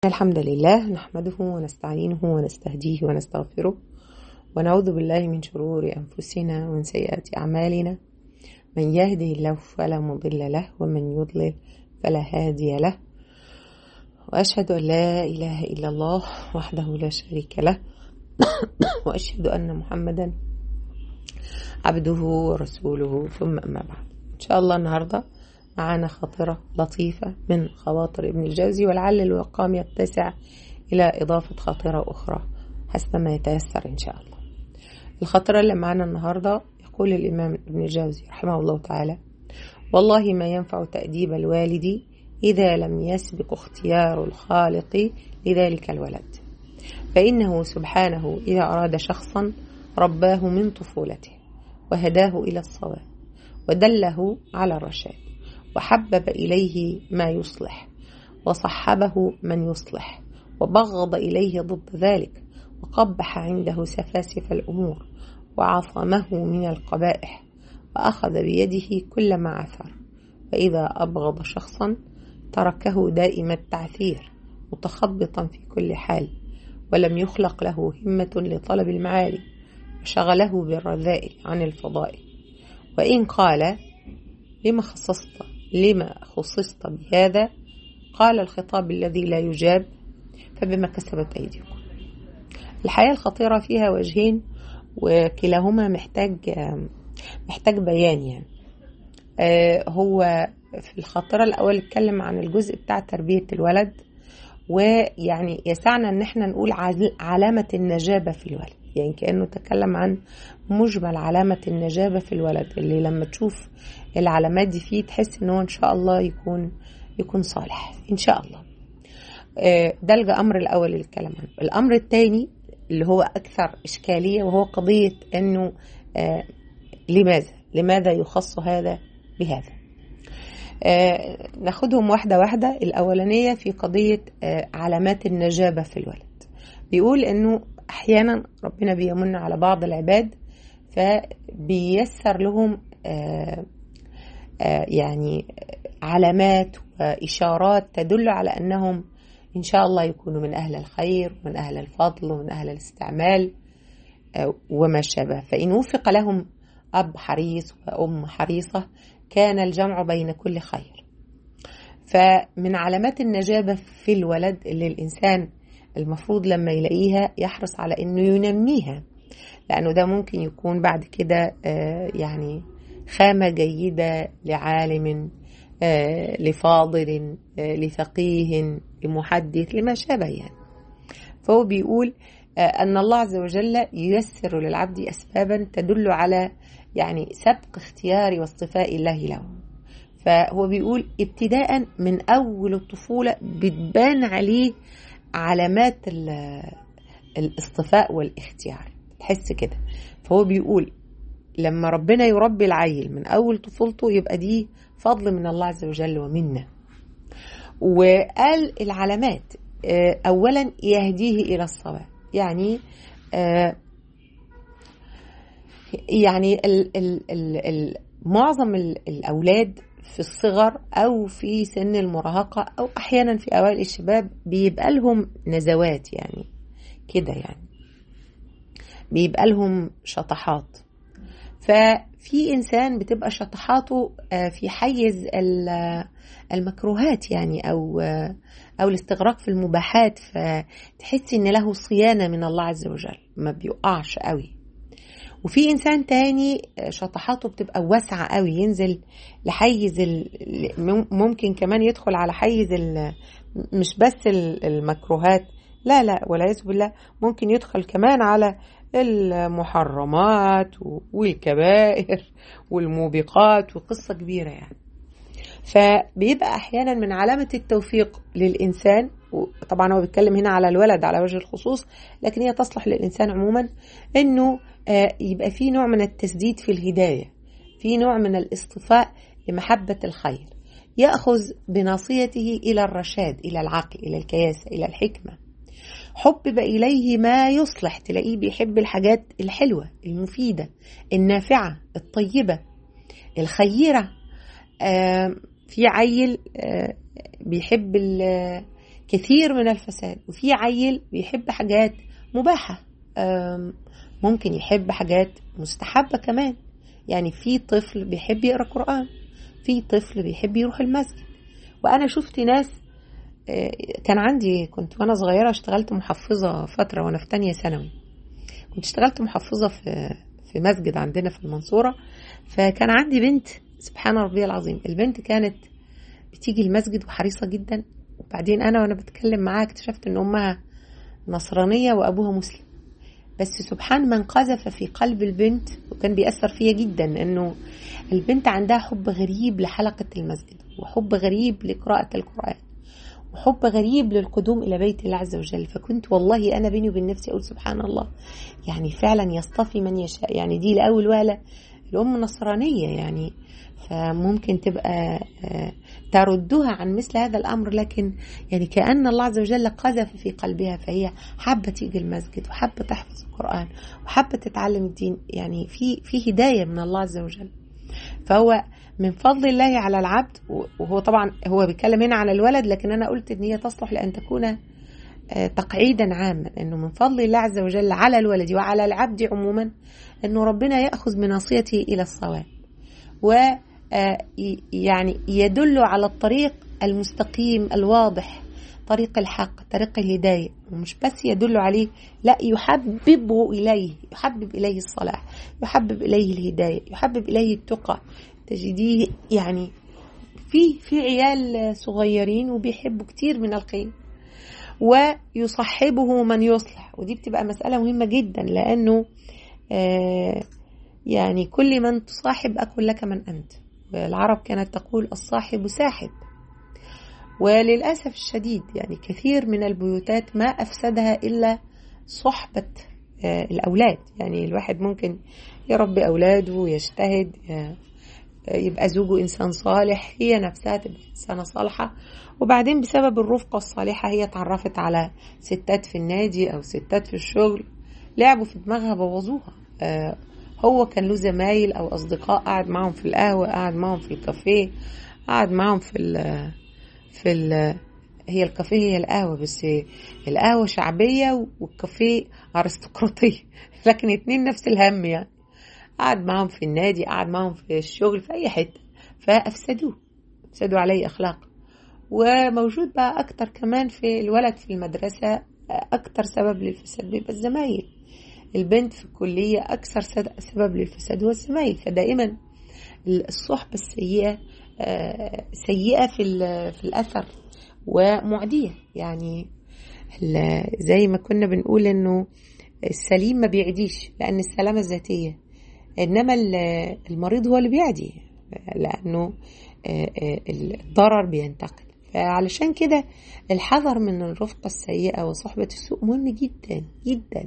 الحمد لله نحمده ونستعينه ونستهديه ونستغفره ونعوذ بالله من شرور أنفسنا ومن سيئات أعمالنا من يهده الله فلا مضل له ومن يضلل فلا هادي له وأشهد أن لا إله إلا الله وحده لا شريك له وأشهد أن محمدا عبده ورسوله ثم أما بعد إن شاء الله النهارده معانا خاطرة لطيفة من خواطر ابن الجوزي ولعل الوقام يتسع إلى إضافة خاطرة أخرى حسب ما يتيسر إن شاء الله الخاطرة اللي معانا النهاردة يقول الإمام ابن الجوزي رحمه الله تعالى والله ما ينفع تأديب الوالد إذا لم يسبق اختيار الخالق لذلك الولد فإنه سبحانه إذا أراد شخصا رباه من طفولته وهداه إلى الصواب ودله على الرشاد وحبب إليه ما يصلح وصحبه من يصلح وبغض إليه ضد ذلك وقبح عنده سفاسف الأمور وعصمه من القبائح وأخذ بيده كل ما عثر وإذا أبغض شخصا تركه دائم التعثير متخبطا في كل حال ولم يخلق له همة لطلب المعالي وشغله بالرذائل عن الفضائل وإن قال لما خصصت لما خصصت بهذا قال الخطاب الذي لا يجاب فبما كسبت أيديكم الحياة الخطيرة فيها وجهين وكلاهما محتاج محتاج بيان يعني هو في الخاطرة الأول اتكلم عن الجزء بتاع تربية الولد ويعني يسعنا ان احنا نقول علامة النجابة في الولد يعني كأنه تكلم عن مجمل علامة النجابة في الولد اللي لما تشوف العلامات دي فيه تحس ان هو ان شاء الله يكون يكون صالح ان شاء الله ده الأمر الأول اللي الكلام عنه الأمر الثاني اللي هو أكثر إشكالية وهو قضية أنه لماذا لماذا يخص هذا بهذا ناخدهم واحدة واحدة الأولانية في قضية علامات النجابة في الولد بيقول أنه أحيانا ربنا بيمن على بعض العباد فبيسر لهم يعني علامات وإشارات تدل على أنهم إن شاء الله يكونوا من أهل الخير ومن أهل الفضل ومن أهل الاستعمال وما شابه فإن وفق لهم أب حريص وأم حريصة كان الجمع بين كل خير فمن علامات النجابة في الولد اللي الإنسان المفروض لما يلاقيها يحرص على أنه ينميها لأنه ده ممكن يكون بعد كده يعني خامة جيدة لعالم لفاضل لفقيه لمحدث لما شابه يعني فهو بيقول أن الله عز وجل ييسر للعبد أسبابا تدل على يعني سبق اختيار واصطفاء الله له فهو بيقول ابتداء من أول الطفولة بتبان عليه علامات الاصطفاء والاختيار تحس كده فهو بيقول لما ربنا يربي العيل من أول طفولته يبقى دي فضل من الله عز وجل ومنا وقال العلامات أولا يهديه إلى الصواب يعني يعني ال ال ال ال معظم الأولاد في الصغر أو في سن المراهقة أو أحيانا في أوائل الشباب بيبقى لهم نزوات يعني كده يعني بيبقى لهم شطحات ففي إنسان بتبقى شطحاته في حيز المكروهات يعني أو أو الاستغراق في المباحات فتحس إن له صيانة من الله عز وجل ما بيقعش قوي وفي انسان تاني شطحاته بتبقى واسعه قوي ينزل لحيز ممكن كمان يدخل على حيز مش بس المكروهات لا لا والعياذ بالله ممكن يدخل كمان على المحرمات والكبائر والموبقات وقصه كبيره يعني فبيبقى احيانا من علامه التوفيق للانسان طبعا هو بيتكلم هنا على الولد على وجه الخصوص لكن هي تصلح للانسان عموما انه يبقى في نوع من التسديد في الهدايه في نوع من الاصطفاء لمحبه الخير ياخذ بناصيته الى الرشاد الى العقل الى الكياسه الى الحكمه حبب اليه ما يصلح تلاقيه بيحب الحاجات الحلوه المفيده النافعه الطيبه الخيره في عيل بيحب كثير من الفساد وفي عيل بيحب حاجات مباحة ممكن يحب حاجات مستحبة كمان يعني في طفل بيحب يقرأ قرآن في طفل بيحب يروح المسجد وأنا شفت ناس آه، كان عندي كنت وأنا صغيرة اشتغلت محفظة فترة وأنا في تانية ثانوي كنت اشتغلت محفظة في في مسجد عندنا في المنصورة فكان عندي بنت سبحان ربي العظيم البنت كانت بتيجي المسجد وحريصة جدا وبعدين أنا وأنا بتكلم معاها اكتشفت إن أمها نصرانية وأبوها مسلم بس سبحان من قذف في قلب البنت وكان بيأثر فيا جدا إنه البنت عندها حب غريب لحلقة المسجد وحب غريب لقراءة القرآن وحب غريب للقدوم إلى بيت الله عز وجل فكنت والله أنا بيني وبين نفسي أقول سبحان الله يعني فعلا يصطفي من يشاء يعني دي لأول وهلة الأم نصرانية يعني فممكن تبقى آه، تردها عن مثل هذا الأمر لكن يعني كأن الله عز وجل قذف في قلبها فهي حابة تيجي المسجد وحابة تحفظ القرآن وحابة تتعلم الدين يعني في في هداية من الله عز وجل فهو من فضل الله على العبد وهو طبعا هو بيتكلم هنا على الولد لكن انا قلت ان هي تصلح لان تكون آه، تقعيدا عاما انه من فضل الله عز وجل على الولد وعلى العبد عموما انه ربنا ياخذ بناصيته الى الصواب و آه، يعني يدل على الطريق المستقيم الواضح طريق الحق طريق الهداية ومش بس يدل عليه لا يحببه إليه يحبب إليه الصلاح يحبب إليه الهداية يحبب إليه التقى تجديه يعني في في عيال صغيرين وبيحبوا كتير من الخير ويصحبه من يصلح ودي بتبقى مسألة مهمة جدا لأنه آه يعني كل من تصاحب أكن لك من أنت العرب كانت تقول الصاحب ساحب وللأسف الشديد يعني كثير من البيوتات ما أفسدها إلا صحبة آه، الأولاد يعني الواحد ممكن يربي أولاده ويجتهد يبقى زوجه إنسان صالح هي نفسها تبقى إنسانة صالحة وبعدين بسبب الرفقة الصالحة هي اتعرفت على ستات في النادي أو ستات في الشغل لعبوا في دماغها بوظوها آه، هو كان له زمايل أو أصدقاء قاعد معهم في القهوة قاعد معهم في الكافيه قاعد معهم في ال في ال هي الكافيه هي القهوة بس القهوة شعبية والكافيه أرستقراطية لكن اتنين نفس الهم يعني قعد معهم في النادي قعد معهم في الشغل في أي حتة فأفسدوه أفسدوا عليه أخلاق وموجود بقى أكتر كمان في الولد في المدرسة أكتر سبب للفساد بيبقى الزمايل البنت في الكلية أكثر سبب للفساد هو الزمايل فدائما الصحبة السيئة آه، سيئة في, في الأثر ومعدية يعني زي ما كنا بنقول انه السليم ما بيعديش لان السلامة الذاتية انما المريض هو اللي بيعدي لانه آه، آه، الضرر بينتقل فعلشان كده الحذر من الرفقة السيئة وصحبة السوء مهم جدا جدا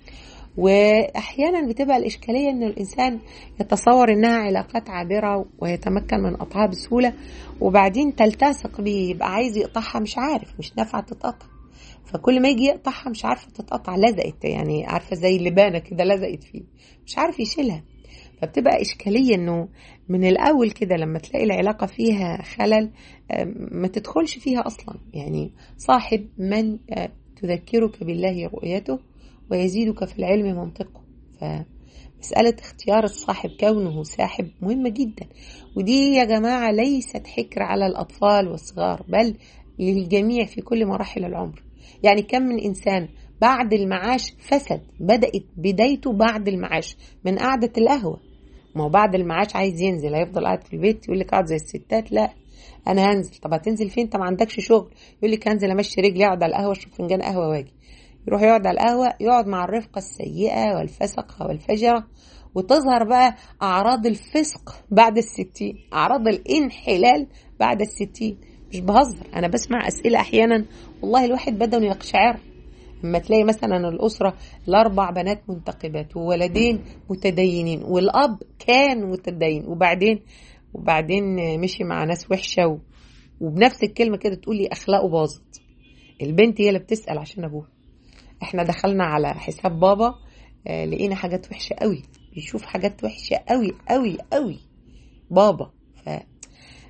واحيانا بتبقى الاشكاليه ان الانسان يتصور انها علاقات عابره ويتمكن من قطعها بسهوله وبعدين تلتصق بيه يبقى عايز يقطعها مش عارف مش نافعه تتقطع فكل ما يجي يقطعها مش عارفه تتقطع لزقت يعني عارفه زي اللبانه كده لزقت فيه مش عارف يشيلها فبتبقى إشكالية إنه من الأول كده لما تلاقي العلاقة فيها خلل ما تدخلش فيها أصلا يعني صاحب من آه، تذكرك بالله رؤيته ويزيدك في العلم منطقه فمسألة اختيار الصاحب كونه ساحب مهمة جدا ودي يا جماعة ليست حكر على الأطفال والصغار بل للجميع في كل مراحل العمر يعني كم من إنسان بعد المعاش فسد بدأت بدايته بعد المعاش من قعدة القهوة ما هو بعد المعاش عايز ينزل هيفضل قاعد في البيت يقول لك قاعد زي الستات لا انا هنزل طب هتنزل فين انت ما عندكش شغل يقول لك هنزل امشي رجلي اقعد على القهوه اشرب فنجان قهوه واجي يروح يقعد على القهوه يقعد مع الرفقه السيئه والفسقه والفجره وتظهر بقى أعراض الفسق بعد الستين أعراض الانحلال بعد الستين مش بهزر أنا بسمع أسئلة أحيانا والله الواحد بدنه يقشعر لما تلاقي مثلا الأسرة الأربع بنات منتقبات وولدين متدينين والأب كان متدين وبعدين وبعدين مشي مع ناس وحشة و... وبنفس الكلمة كده تقول لي أخلاقه باظت البنت هي اللي بتسأل عشان أبوها احنا دخلنا على حساب بابا آه لقينا حاجات وحشة قوي بيشوف حاجات وحشة قوي قوي قوي بابا ف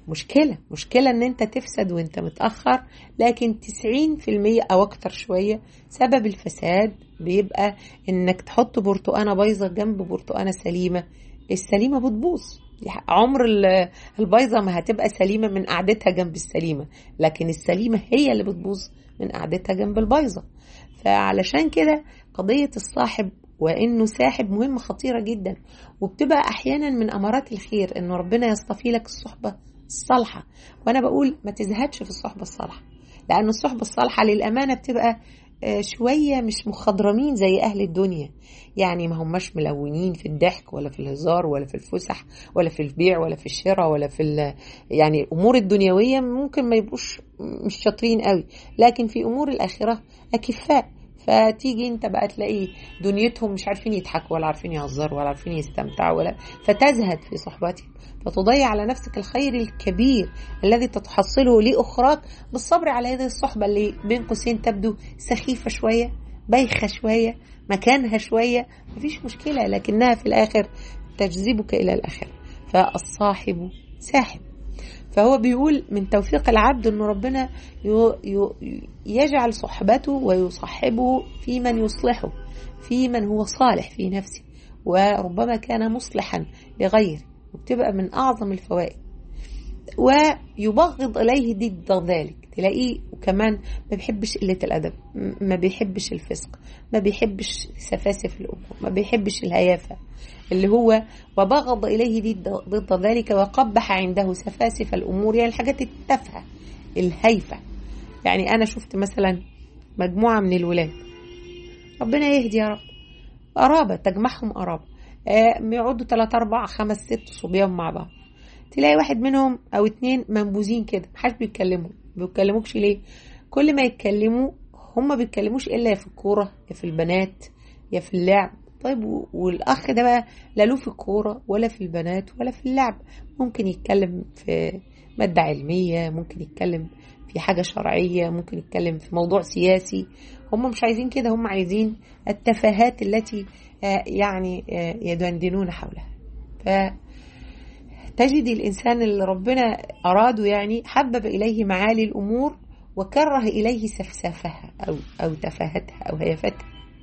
مشكلة مشكلة ان انت تفسد وانت متأخر لكن 90% او اكتر شوية سبب الفساد بيبقى انك تحط برتقانة بايظة جنب برتقانة سليمة السليمة بتبوظ عمر البايظة ما هتبقى سليمة من قعدتها جنب السليمة لكن السليمة هي اللي بتبوظ من قعدتها جنب البايظة فعلشان كده قضية الصاحب وانه ساحب مهمة خطيرة جدا وبتبقى احيانا من امارات الخير انه ربنا يصطفي لك الصحبة الصالحة وانا بقول ما تزهدش في الصحبة الصالحة لان الصحبة الصالحة للامانة بتبقى شوية مش مخضرمين زي أهل الدنيا يعني ما هماش ملونين في الضحك ولا في الهزار ولا في الفسح ولا في البيع ولا في الشراء ولا في يعني الأمور الدنيوية ممكن ما يبقوش مش شاطرين قوي لكن في أمور الآخرة أكفاء فتيجي انت بقى تلاقي دنيتهم مش عارفين يضحكوا ولا عارفين يهزروا ولا عارفين يستمتعوا ولا فتزهد في صحبتهم فتضيع على نفسك الخير الكبير الذي تتحصله لأخراك بالصبر على هذه الصحبة اللي بين قوسين تبدو سخيفة شوية بايخة شوية مكانها شوية مفيش مشكلة لكنها في الآخر تجذبك إلى الآخر فالصاحب ساحب فهو بيقول من توفيق العبد أن ربنا يجعل صحبته ويصحبه في من يصلحه في من هو صالح في نفسه وربما كان مصلحا لغيره وبتبقى من أعظم الفوائد ويبغض إليه ضد ذلك تلاقيه وكمان ما بيحبش قلة الأدب ما بيحبش الفسق ما بيحبش سفاسف الأمور ما بيحبش الهيافة اللي هو وبغض إليه ضد ذلك وقبح عنده سفاسف الأمور يعني الحاجات التافهة الهيفة يعني أنا شفت مثلا مجموعة من الولاد ربنا يهدي يا رب قرابة تجمعهم قرابة يقعدوا تلات أربع خمس ست صبيان مع بعض تلاقي واحد منهم أو اتنين منبوذين كده محدش بيتكلموا بيتكلموكش ليه كل ما يتكلموا هما بيتكلموش إلا يا في الكورة يا في البنات يا في اللعب طيب والأخ ده بقى لا له في الكورة ولا في البنات ولا في اللعب ممكن يتكلم في مادة علمية ممكن يتكلم في حاجة شرعية ممكن يتكلم في موضوع سياسي هم مش عايزين كده هم عايزين التفاهات التي يعني يدندنون حولها فتجد الإنسان اللي ربنا أراده يعني حبب إليه معالي الأمور وكره إليه سفسافها أو, أو تفاهتها أو هيفتها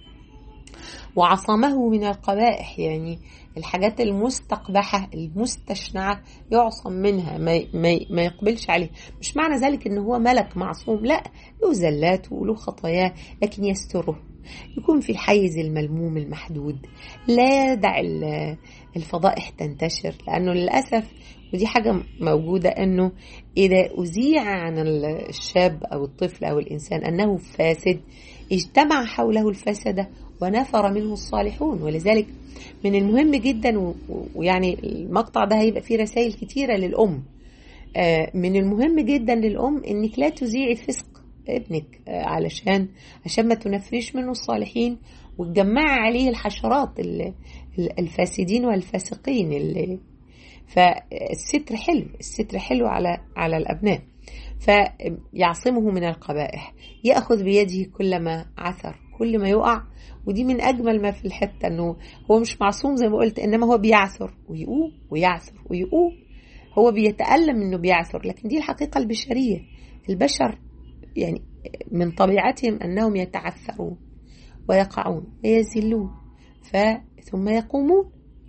وعصمه من القبائح يعني الحاجات المستقبحة المستشنعة يعصم منها ما, ما, ما يقبلش عليه مش معنى ذلك ان هو ملك معصوم لا له زلات وله خطاياه لكن يستره يكون في الحيز الملموم المحدود لا يدع الفضائح تنتشر لأنه للأسف ودي حاجة موجودة أنه إذا أذيع عن الشاب أو الطفل أو الإنسان أنه فاسد اجتمع حوله الفسدة ونفر منه الصالحون ولذلك من المهم جدا ويعني المقطع ده هيبقى فيه رسائل كتيرة للأم من المهم جدا للأم إنك لا تذيعي فسق ابنك علشان عشان ما تنفريش منه الصالحين وتجمعي عليه الحشرات الفاسدين والفاسقين اللي فالستر حلو الستر حلو على على الأبناء فيعصمه من القبائح يأخذ بيده كل ما عثر كل ما يقع ودي من أجمل ما في الحتة أنه هو مش معصوم زي ما قلت إنما هو بيعثر ويقوم ويعثر ويقوم هو بيتألم إنه بيعثر لكن دي الحقيقة البشرية البشر يعني من طبيعتهم أنهم يتعثرون ويقعون ويزلون ثم يقومون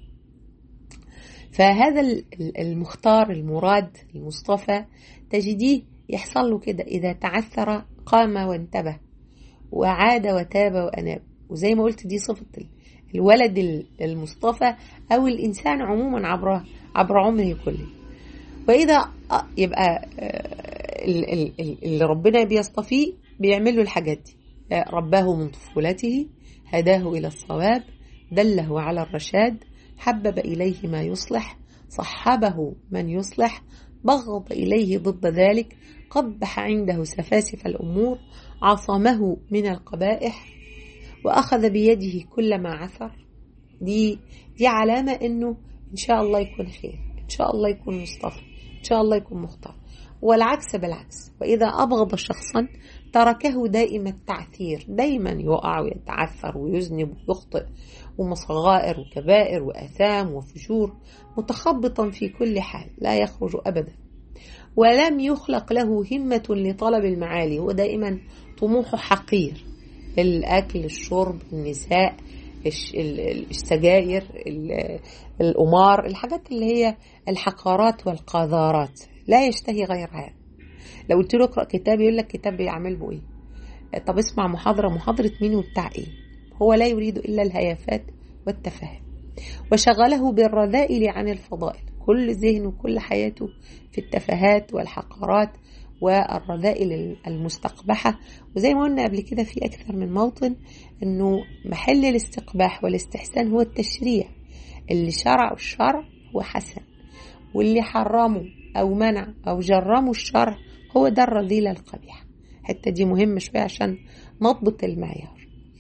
فهذا المختار المراد المصطفى تجديه يحصل له كده إذا تعثر قام وانتبه وعاد وتاب وأناب وزي ما قلت دي صفة الولد المصطفى أو الإنسان عموما عبر عبر عمره كله وإذا يبقى اللي ربنا بيصطفيه بيعمل له الحاجات دي رباه من طفولته هداه إلى الصواب دله على الرشاد حبب إليه ما يصلح صحبه من يصلح بغض إليه ضد ذلك قبح عنده سفاسف الأمور عصمه من القبائح وأخذ بيده كل ما عثر دي دي علامة إنه إن شاء الله يكون خير إن شاء الله يكون مصطفى إن شاء الله يكون مختار والعكس بالعكس وإذا أبغض شخصا تركه دائم التعثير دايما يقع ويتعثر ويذنب ويخطئ ومصغائر وكبائر وآثام وفجور متخبطا في كل حال لا يخرج أبدا ولم يخلق له همة لطلب المعالي هو دائما طموحه حقير الأكل الشرب النساء السجاير الأمار الحاجات اللي هي الحقارات والقذارات لا يشتهي غيرها لو قلت له اقرأ كتاب يقول لك كتاب بيعمل به ايه طب اسمع محاضرة محاضرة مين وبتاع ايه هو لا يريد إلا الهيافات والتفاهة وشغله بالرذائل عن الفضائل كل ذهنه وكل حياته في التفاهات والحقارات والرذائل المستقبحة وزي ما قلنا قبل كده في أكثر من موطن أنه محل الاستقباح والاستحسان هو التشريع اللي شرعه الشرع هو حسن واللي حرمه أو منع أو جرمه الشرع هو ده الرذيلة القبيحة الحتة دي مهمة شوية عشان نضبط المعيار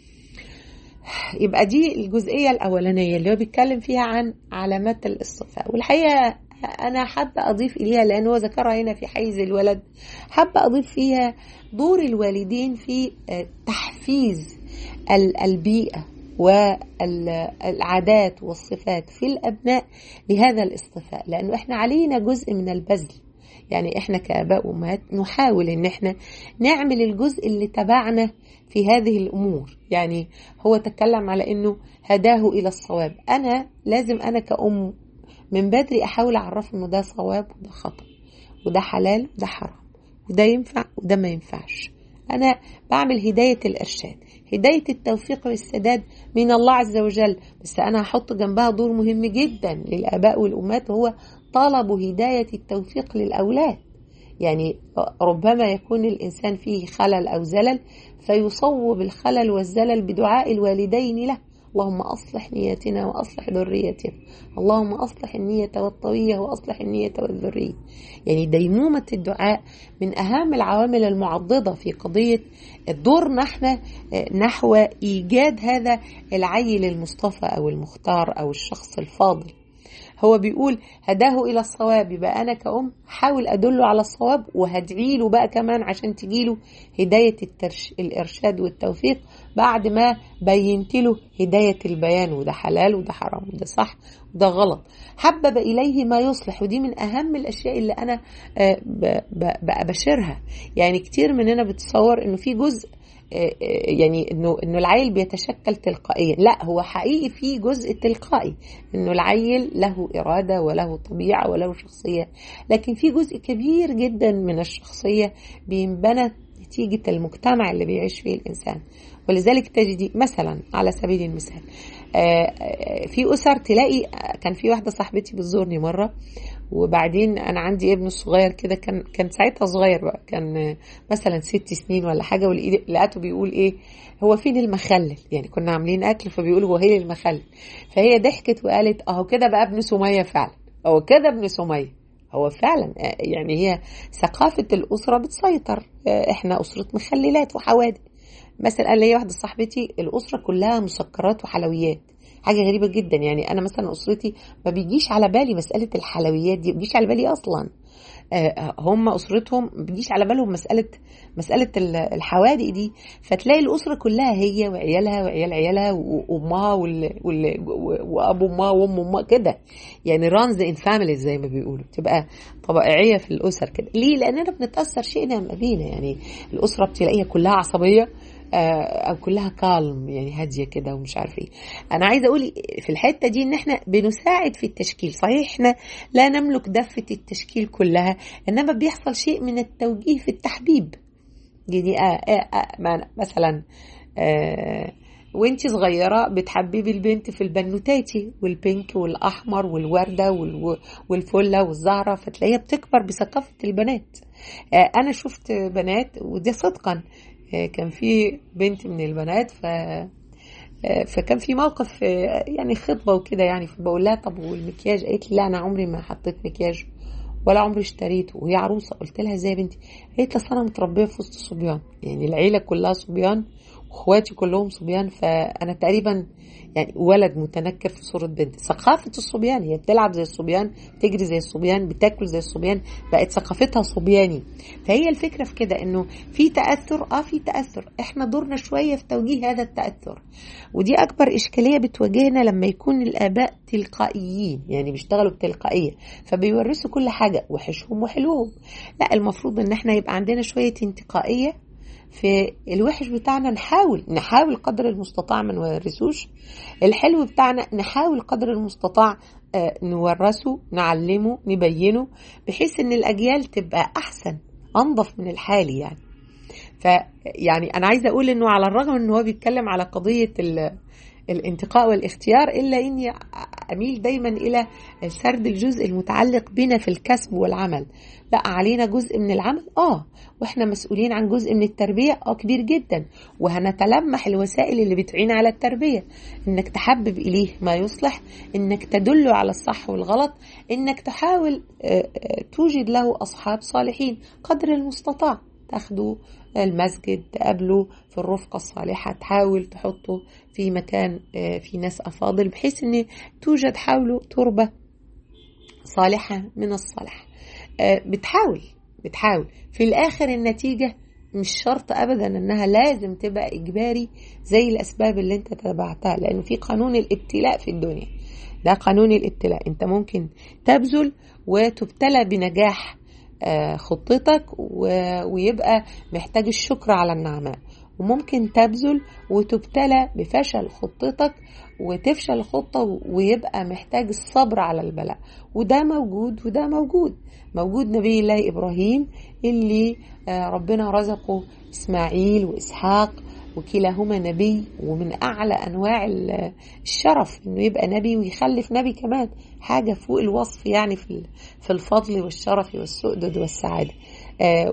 يبقى دي الجزئية الأولانية اللي هو بيتكلم فيها عن علامات الاصطفاء والحقيقة أنا حابة أضيف إليها لأنه هو ذكرها هنا في حيز الولد حابة أضيف فيها دور الوالدين في تحفيز البيئة والعادات والصفات في الأبناء لهذا الاصطفاء لأنه إحنا علينا جزء من البذل يعني إحنا كآباء وأمهات نحاول إن إحنا نعمل الجزء اللي تبعنا في هذه الأمور يعني هو تكلم على إنه هداه إلى الصواب أنا لازم أنا كأم من بدري أحاول أعرفه إنه ده صواب وده خطأ وده حلال وده حرام وده ينفع وده ما ينفعش أنا بعمل هداية الإرشاد هداية التوفيق والسداد من الله عز وجل بس أنا هحط جنبها دور مهم جدا للآباء والأمهات وهو طلب هداية التوفيق للأولاد يعني ربما يكون الإنسان فيه خلل أو زلل فيصوب الخلل والزلل بدعاء الوالدين له اللهم أصلح نيتنا وأصلح ذريتنا اللهم أصلح النية والطوية وأصلح النية والذرية يعني ديمومة الدعاء من أهم العوامل المعضدة في قضية دورنا احنا نحو إيجاد هذا العيل المصطفى أو المختار أو الشخص الفاضل هو بيقول هداه الى الصواب يبقى انا كأم حاول ادله على الصواب وهدعي له بقى كمان عشان تجيله هدايه الترش الارشاد والتوفيق بعد ما بينت له هدايه البيان وده حلال وده حرام وده صح وده غلط حبب اليه ما يصلح ودي من اهم الاشياء اللي انا بأبشرها يعني كتير مننا بتصور انه في جزء يعني انه انه العيل بيتشكل تلقائيا لا هو حقيقي في جزء تلقائي انه العيل له اراده وله طبيعه وله شخصيه لكن في جزء كبير جدا من الشخصيه بينبنى نتيجه المجتمع اللي بيعيش فيه الانسان ولذلك تجدي مثلا على سبيل المثال في اسر تلاقي كان في واحده صاحبتي بتزورني مره وبعدين انا عندي ابن صغير كده كان كان ساعتها صغير بقى كان مثلا ست سنين ولا حاجه ولقيته بيقول ايه هو فين المخلل يعني كنا عاملين اكل فبيقول هو هي المخلل فهي ضحكت وقالت اهو كده بقى ابن سميه فعلا هو كده ابن سميه هو فعلا يعني هي ثقافه الاسره بتسيطر احنا اسره مخللات وحوادث مثلا قال لي واحده صاحبتي الاسره كلها مسكرات وحلويات حاجه غريبه جدا يعني انا مثلا اسرتي ما بيجيش على بالي مساله الحلويات دي ما بيجيش على بالي اصلا هم اسرتهم ما بيجيش على بالهم مساله مساله الحوادق دي فتلاقي الاسره كلها هي وعيالها وعيال عيالها وامها وابو امها وام امها كده يعني رانز ان فاميليز زي ما بيقولوا تبقى طبيعيه في الاسر كده ليه لاننا بنتاثر شئنا ام ابينا يعني الاسره بتلاقيها كلها عصبيه او كلها كالم يعني هاديه كده ومش عارف ايه انا عايزه اقول في الحته دي ان احنا بنساعد في التشكيل صحيح احنا لا نملك دفه التشكيل كلها انما بيحصل شيء من التوجيه في التحبيب يعني آه آه آه مثلا آه وانت صغيرة بتحببي البنت في البنوتاتي والبينك والأحمر والوردة والفلة والزهرة فتلاقيها بتكبر بثقافة البنات أنا شفت بنات وده صدقا كان في بنت من البنات ف فكان في موقف يعني خطبه وكده يعني فبقول لها طب والمكياج قالت لي لا انا عمري ما حطيت مكياج ولا عمري اشتريته وهي عروسه قلت لها ازاي يا بنتي قالت لي انا متربيه في وسط صبيان يعني العيله كلها صبيان واخواتي كلهم صبيان فانا تقريبا يعني ولد متنكر في صوره بنت ثقافه الصبيان هي بتلعب زي الصبيان بتجري زي الصبيان بتاكل زي الصبيان بقت ثقافتها صبياني فهي الفكره في كده انه في تاثر اه في تاثر احنا دورنا شويه في توجيه هذا التاثر ودي اكبر اشكاليه بتواجهنا لما يكون الاباء تلقائيين يعني بيشتغلوا بتلقائيه فبيورثوا كل حاجه وحشهم وحلوهم لا المفروض ان احنا يبقى عندنا شويه انتقائيه في الوحش بتاعنا نحاول نحاول قدر المستطاع ما نورثوش الحلو بتاعنا نحاول قدر المستطاع نورثه نعلمه نبينه بحيث ان الاجيال تبقى احسن انظف من الحالي يعني فيعني انا عايزه اقول انه على الرغم ان هو بيتكلم على قضيه الانتقاء والاختيار الا اني اميل دايما الى سرد الجزء المتعلق بنا في الكسب والعمل لا علينا جزء من العمل اه واحنا مسؤولين عن جزء من التربيه اه كبير جدا وهنتلمح الوسائل اللي بتعين على التربيه انك تحبب اليه ما يصلح انك تدله على الصح والغلط انك تحاول توجد له اصحاب صالحين قدر المستطاع تاخده المسجد تقابله في الرفقة الصالحة تحاول تحطه في مكان في ناس أفاضل بحيث أن توجد حوله تربة صالحة من الصالح بتحاول بتحاول في الآخر النتيجة مش شرط ابدا انها لازم تبقى اجباري زي الاسباب اللي انت تبعتها لان في قانون الابتلاء في الدنيا ده قانون الابتلاء انت ممكن تبذل وتبتلى بنجاح خطتك ويبقى محتاج الشكر على النعماء وممكن تبذل وتبتلى بفشل خطتك وتفشل الخطة ويبقى محتاج الصبر على البلاء وده موجود وده موجود موجود نبي الله إبراهيم اللي ربنا رزقه إسماعيل وإسحاق وكلاهما نبي ومن أعلى أنواع الشرف إنه يبقى نبي ويخلف نبي كمان حاجة فوق الوصف يعني في في الفضل والشرف والسؤدد والسعادة آه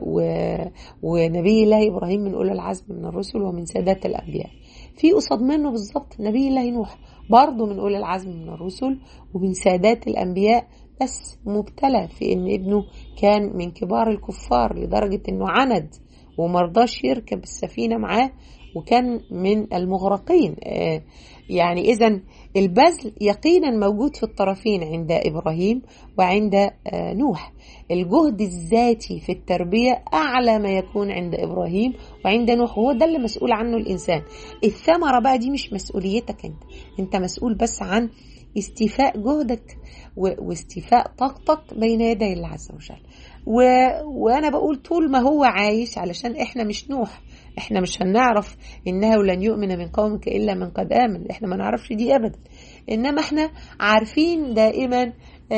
ونبي الله إبراهيم من أولي العزم من الرسل ومن سادات الأنبياء في قصاد منه بالظبط نبي الله نوح برضه من أولي العزم من الرسل ومن سادات الأنبياء بس مبتلى في إن ابنه كان من كبار الكفار لدرجة إنه عند ومرضاش يركب السفينة معاه وكان من المغرقين يعني إذا البذل يقينا موجود في الطرفين عند إبراهيم وعند نوح الجهد الذاتي في التربية أعلى ما يكون عند إبراهيم وعند نوح هو ده اللي مسؤول عنه الإنسان الثمرة بقى دي مش مسؤوليتك أنت أنت مسؤول بس عن استيفاء جهدك واستيفاء طاقتك بين يدي الله عز وجل و... وانا بقول طول ما هو عايش علشان احنا مش نوح احنا مش هنعرف انه لن يؤمن من قومك الا من قد امن احنا ما نعرفش دي ابدا انما احنا عارفين دائما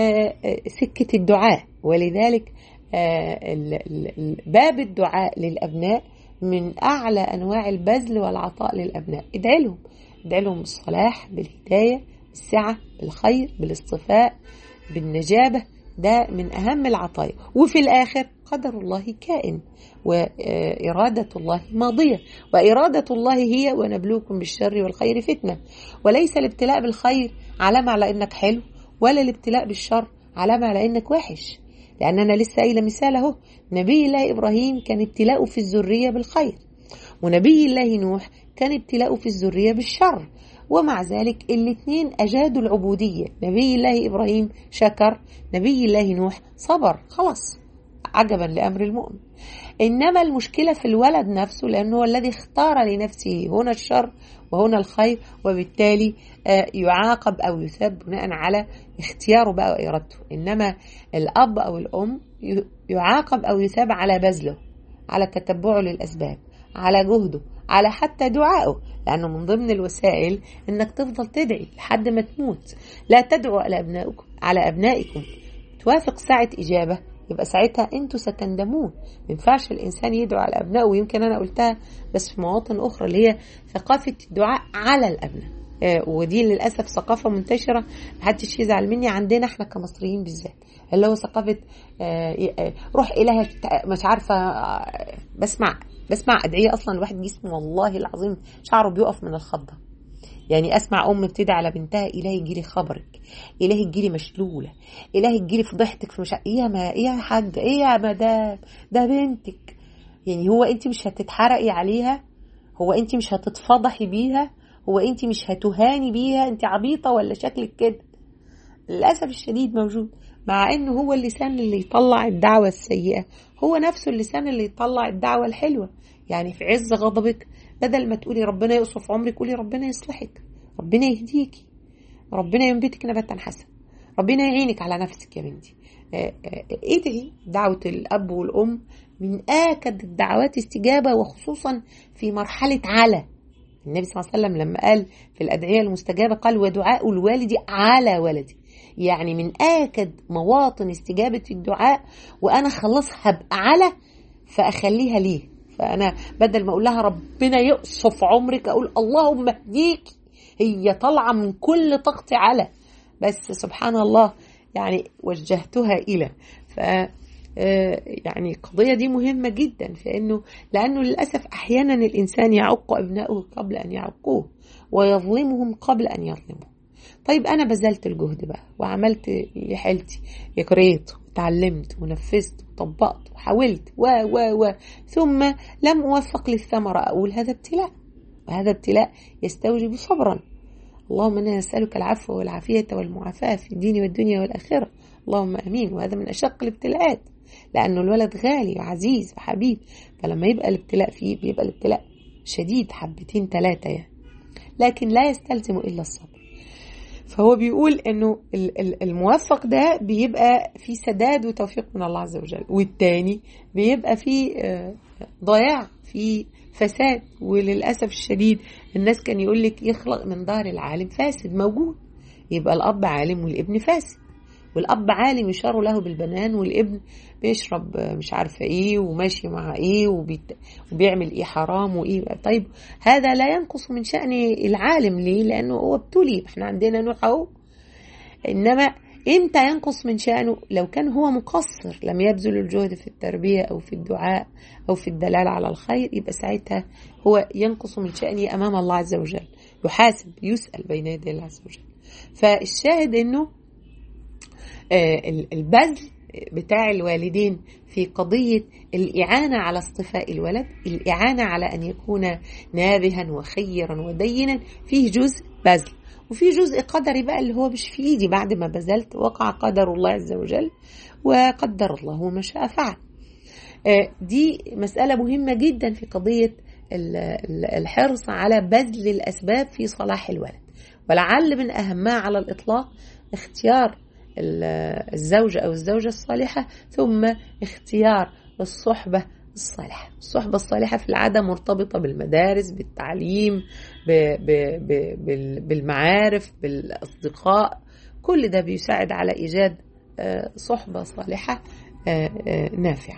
سكه الدعاء ولذلك باب الدعاء للابناء من اعلى انواع البذل والعطاء للابناء ادعي لهم ادعي لهم بالصلاح بالهدايه بالسعه بالخير بالاصطفاء بالنجابه ده من أهم العطايا وفي الآخر قدر الله كائن وإرادة الله ماضية وإرادة الله هي ونبلوكم بالشر والخير فتنة وليس الابتلاء بالخير علامة على إنك حلو ولا الابتلاء بالشر علامة على إنك وحش لأن أنا لسه قايلة مثال أهو نبي الله إبراهيم كان ابتلاؤه في الذرية بالخير ونبي الله نوح كان ابتلاؤه في الذرية بالشر ومع ذلك الاثنين أجادوا العبودية نبي الله إبراهيم شكر نبي الله نوح صبر خلاص عجبا لأمر المؤمن إنما المشكلة في الولد نفسه لأنه هو الذي اختار لنفسه هنا الشر وهنا الخير وبالتالي يعاقب أو يثاب بناء على اختياره بقى وإرادته إنما الأب أو الأم يعاقب أو يثاب على بذله على تتبعه للأسباب على جهده على حتى دعائه لأنه من ضمن الوسائل إنك تفضل تدعي لحد ما تموت لا تدعوا على أبنائكم على أبنائكم توافق ساعة إجابة يبقى ساعتها انتوا ستندمون ما ينفعش الانسان يدعو على ابنائه ويمكن انا قلتها بس في مواطن اخرى اللي هي ثقافه الدعاء على الابناء آه ودي للاسف ثقافه منتشره محدش يزعل مني عندنا احنا كمصريين بالذات اللي هو ثقافه آه روح الهك مش عارفه آه بسمع بسمع ادعيه اصلا الواحد جسمه والله العظيم شعره بيقف من الخضه يعني اسمع ام بتدعي على بنتها الهي يجيلي خبرك الهي تجيلي مشلوله الهي تجيلي فضحتك في مش ايه يا ما ايه يا حاج ايه يا مدام ده بنتك يعني هو انت مش هتتحرقي عليها هو انت مش هتتفضحي بيها هو انت مش هتهاني بيها انت عبيطه ولا شكلك كده للاسف الشديد موجود مع انه هو اللسان اللي يطلع الدعوه السيئه هو نفسه اللسان اللي يطلع الدعوه الحلوه يعني في عز غضبك بدل ما تقولي ربنا يقصف عمرك قولي ربنا يصلحك ربنا يهديكي ربنا ينبتك نباتا حسنا ربنا يعينك على نفسك يا بنتي ادعي دعوة الأب والأم من آكد الدعوات استجابة وخصوصا في مرحلة على النبي صلى الله عليه وسلم لما قال في الأدعية المستجابة قال ودعاء الوالد على ولدي يعني من آكد مواطن استجابة الدعاء وأنا خلاص هبقى على فأخليها ليه فأنا بدل ما أقول لها ربنا يقصف عمرك أقول اللهم اهديكي هي طالعة من كل طاقتي على بس سبحان الله يعني وجهتها إلى ف يعني القضية دي مهمة جدا فإنه لأنه للأسف أحيانا الإنسان يعق أبنائه قبل أن يعقوه ويظلمهم قبل أن يظلموا طيب أنا بذلت الجهد بقى وعملت اللي حيلتي قريت وتعلمت ونفذت وطبقت وحاولت و و و ثم لم أوفق للثمرة أقول هذا ابتلاء وهذا ابتلاء يستوجب صبرا اللهم انا نسالك العفو والعافيه والمعافاه في الدين والدنيا والاخره اللهم امين وهذا من اشق الابتلاءات لانه الولد غالي وعزيز وحبيب فلما يبقى الابتلاء فيه بيبقى الابتلاء شديد حبتين ثلاثه يعني لكن لا يستلزم الا الصبر فهو بيقول انه الموفق ده بيبقى في سداد وتوفيق من الله عز وجل والتاني بيبقى في ضياع في فساد وللاسف الشديد الناس كان يقول لك يخلق من ظهر العالم فاسد موجود يبقى الاب عالم والابن فاسد والاب عالم يشار له بالبنان والابن بيشرب مش عارفه ايه وماشي مع ايه وبيت... وبيعمل ايه حرام وايه طيب هذا لا ينقص من شان العالم ليه لانه هو ابتلي احنا عندنا نوح اهو انما امتى ينقص من شأنه لو كان هو مقصر لم يبذل الجهد في التربية أو في الدعاء أو في الدلالة على الخير يبقى ساعتها هو ينقص من شأنه أمام الله عز وجل يحاسب يسأل بين يدي الله عز وجل فالشاهد أنه البذل بتاع الوالدين في قضية الإعانة على اصطفاء الولد الإعانة على أن يكون نابها وخيرا ودينا فيه جزء بذل وفي جزء قدري بقى اللي هو مش في ايدي بعد ما بذلت وقع قدر الله عز وجل وقدر الله ما شاء فعل دي مسألة مهمة جدا في قضية الحرص على بذل الأسباب في صلاح الولد ولعل من أهمها على الإطلاق اختيار الزوجة أو الزوجة الصالحة ثم اختيار الصحبة الصالحة الصحبة الصالحة في العادة مرتبطة بالمدارس بالتعليم ب ب ب بالمعارف بالأصدقاء كل ده بيساعد على إيجاد صحبة صالحة نافعة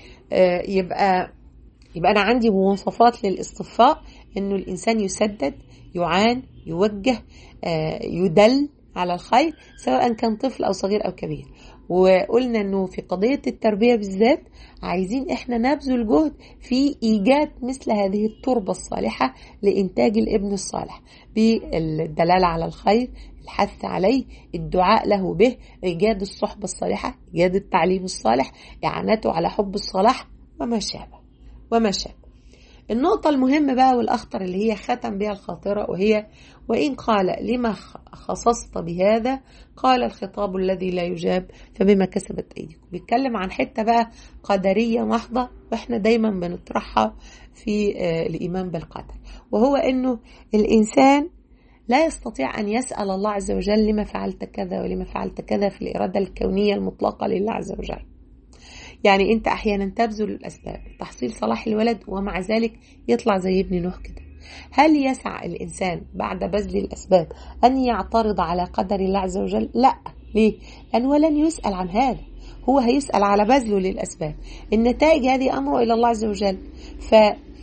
يبقى يبقى أنا عندي مواصفات للاصطفاء إنه الإنسان يسدد يعان يوجه يدل على الخير سواء كان طفل أو صغير أو كبير وقلنا انه في قضيه التربيه بالذات عايزين احنا نبذل جهد في ايجاد مثل هذه التربه الصالحه لانتاج الابن الصالح بالدلاله على الخير الحث عليه الدعاء له به ايجاد الصحبه الصالحه ايجاد التعليم الصالح اعانته على حب الصلاح وما شابه وما شابه النقطة المهمة بقى والأخطر اللي هي ختم بها الخاطرة وهي وإن قال لما خصصت بهذا قال الخطاب الذي لا يجاب فبما كسبت أيديكم بيتكلم عن حتة بقى قدرية محضة وإحنا دايما بنطرحها في الإيمان بالقدر وهو إنه الإنسان لا يستطيع أن يسأل الله عز وجل لما فعلت كذا ولما فعلت كذا في الإرادة الكونية المطلقة لله عز وجل يعني انت احيانا تبذل الاسباب تحصيل صلاح الولد ومع ذلك يطلع زي ابن نوح كده هل يسعى الانسان بعد بذل الاسباب ان يعترض على قدر الله عز وجل لا ليه لانه ولن يسال عن هذا هو هيسال على بذله للاسباب النتائج هذه امره الى الله عز وجل ف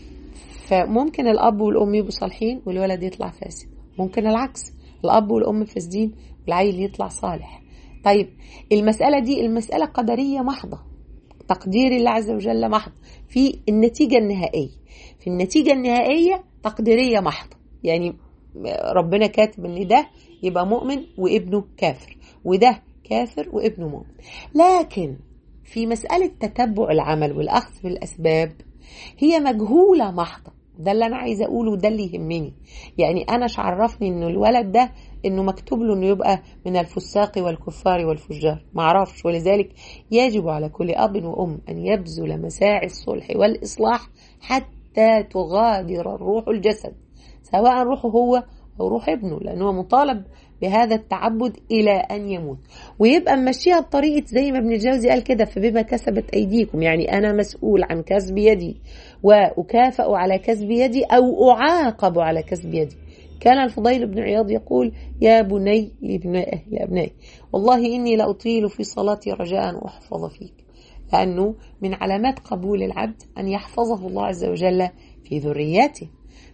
فممكن الاب والام يبقوا صالحين والولد يطلع فاسد ممكن العكس الاب والام فاسدين والعيل يطلع صالح طيب المساله دي المساله قدريه محضه تقدير الله عز وجل محض في النتيجة النهائية في النتيجة النهائية تقديرية محضة يعني ربنا كاتب ان ده يبقى مؤمن وابنه كافر وده كافر وابنه مؤمن لكن في مسألة تتبع العمل والأخذ بالأسباب هي مجهولة محضة ده اللي انا عايزه اقوله وده اللي يهمني يعني انا عرفني انه الولد ده انه مكتوب له انه يبقى من الفساق والكفار والفجار ما اعرفش ولذلك يجب على كل اب وام ان يبذل مساعي الصلح والاصلاح حتى تغادر الروح الجسد سواء روحه هو او روح ابنه لانه مطالب بهذا التعبد الى ان يموت ويبقى ممشيها بطريقه زي ما ابن الجوزي قال كده فبما كسبت ايديكم يعني انا مسؤول عن كسب يدي واكافئ على كسب يدي او اعاقب على كسب يدي كان الفضيل بن عياض يقول يا بني لأبنائي والله إني لأطيل في صلاتي رجاء أحفظ فيك لأنه من علامات قبول العبد أن يحفظه الله عز وجل في ذرياته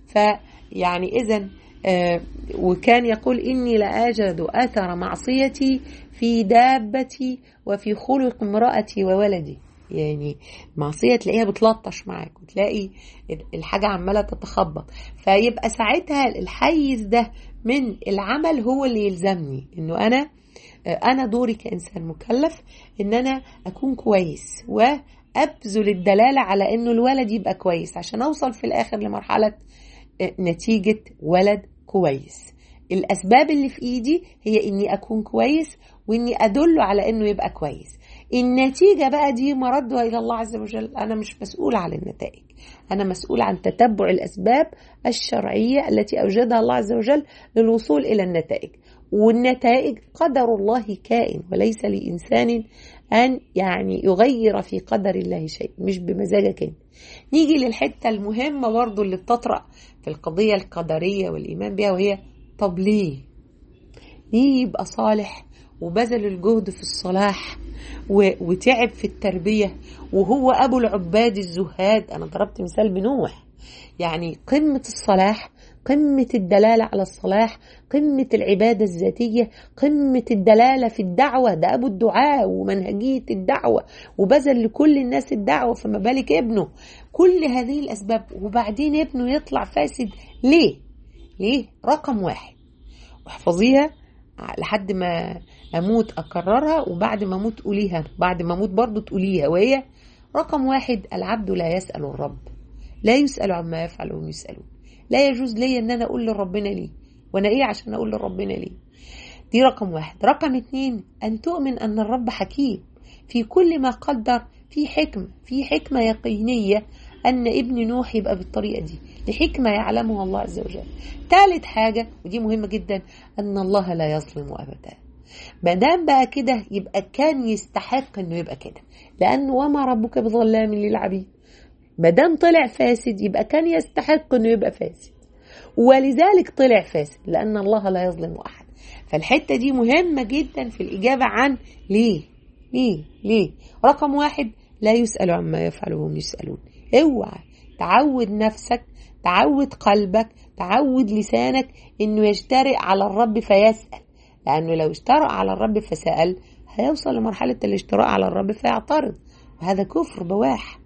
فيعني إذا آه وكان يقول إني لأجد أثر معصيتي في دابتي وفي خلق امرأتي وولدي يعني معصية تلاقيها بتلطش معاك وتلاقي الحاجة عمالة تتخبط فيبقى ساعتها الحيز ده من العمل هو اللي يلزمني انه انا انا دوري كانسان مكلف ان انا اكون كويس وابذل الدلالة على انه الولد يبقى كويس عشان اوصل في الاخر لمرحلة نتيجة ولد كويس الاسباب اللي في ايدي هي اني اكون كويس واني ادله على انه يبقى كويس النتيجة بقى دي مردها إلى الله عز وجل أنا مش مسؤول عن النتائج أنا مسؤول عن تتبع الأسباب الشرعية التي أوجدها الله عز وجل للوصول إلى النتائج والنتائج قدر الله كائن وليس لإنسان أن يعني يغير في قدر الله شيء مش بمزاجك انت نيجي للحتة المهمة برضو اللي بتطرأ في القضية القدرية والإيمان بها وهي طب ليه ليه يبقى صالح وبذل الجهد في الصلاح وتعب في التربية وهو أبو العباد الزهاد أنا ضربت مثال بنوح يعني قمة الصلاح قمة الدلالة على الصلاح قمة العبادة الذاتية قمة الدلالة في الدعوة ده أبو الدعاء ومنهجية الدعوة وبذل لكل الناس الدعوة فما بالك ابنه كل هذه الأسباب وبعدين ابنه يطلع فاسد ليه؟ ليه؟ رقم واحد واحفظيها لحد ما اموت اكررها وبعد ما اموت قوليها بعد ما اموت برضو تقوليها وهي رقم واحد العبد لا يسأل الرب لا يسأل عما يفعل وهم يسألون لا يجوز لي ان انا اقول لربنا ليه وانا ايه عشان اقول لربنا ليه دي رقم واحد رقم اتنين ان تؤمن ان الرب حكيم في كل ما قدر في حكمة في حكمة يقينية أن ابن نوح يبقى بالطريقة دي لحكمة يعلمها الله عز وجل ثالث حاجة ودي مهمة جدا أن الله لا يظلم أبدا ما دام بقى كده يبقى كان يستحق انه يبقى كده لانه وما ربك بظلام للعبيد ما دام طلع فاسد يبقى كان يستحق انه يبقى فاسد ولذلك طلع فاسد لان الله لا يظلم احد فالحته دي مهمه جدا في الاجابه عن ليه ليه ليه رقم واحد لا يسأل عما يفعل وهم يسألون اوعى تعود نفسك تعود قلبك تعود لسانك انه يجترئ على الرب فيسأل لأنه لو اشترأ على الرب فسأل هيوصل لمرحلة الاشتراء على الرب فيعترض وهذا كفر بواح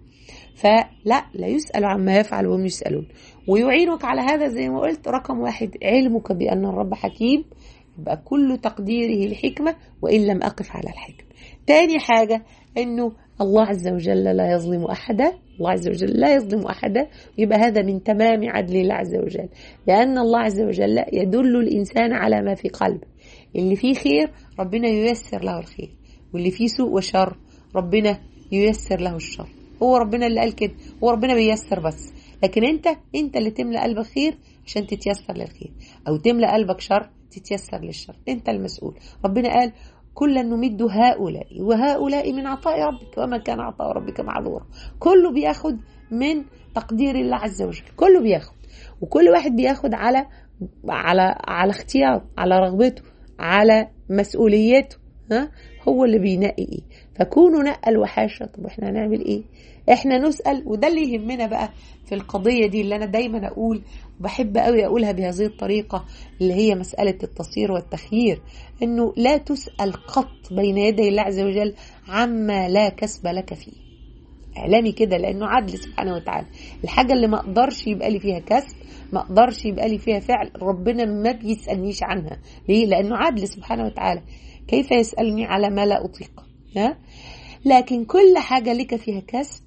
فلا لا يسأل عما يفعل وهم يسألون ويعينك على هذا زي ما قلت رقم واحد علمك بأن الرب حكيم يبقى كل تقديره الحكمة وإن لم أقف على الحكمة تاني حاجة أنه الله عز وجل لا يظلم أحدا الله عز وجل لا يظلم أحدا يبقى هذا من تمام عدل الله عز وجل لأن الله عز وجل يدل الإنسان على ما في قلبه اللي فيه خير ربنا ييسر له الخير واللي فيه سوء وشر ربنا ييسر له الشر هو ربنا اللي قال كده هو ربنا بييسر بس لكن انت انت اللي تملأ قلبك خير عشان تتيسر للخير او تملأ قلبك شر تتيسر للشر انت المسؤول ربنا قال كلا نمد هؤلاء وهؤلاء من عطاء ربك وما كان عطاء ربك معذورا كله بياخد من تقدير الله عز وجل كله بياخد وكل واحد بياخد على على على اختيار على رغبته على مسؤوليته ها هو اللي بينقي ايه فكونوا نقى الوحاشه طب احنا هنعمل ايه احنا نسال وده اللي يهمنا بقى في القضيه دي اللي انا دايما اقول وبحب قوي اقولها بهذه الطريقه اللي هي مساله التصير والتخيير انه لا تسال قط بين يدي الله عز وجل عما لا كسب لك فيه اعلامي كده لانه عدل سبحانه وتعالى الحاجه اللي ما اقدرش يبقى لي فيها كسب ما اقدرش يبقى لي فيها فعل ربنا ما بيسالنيش عنها ليه لانه عدل سبحانه وتعالى كيف يسالني على ما لا اطيق ها لكن كل حاجه لك فيها كسب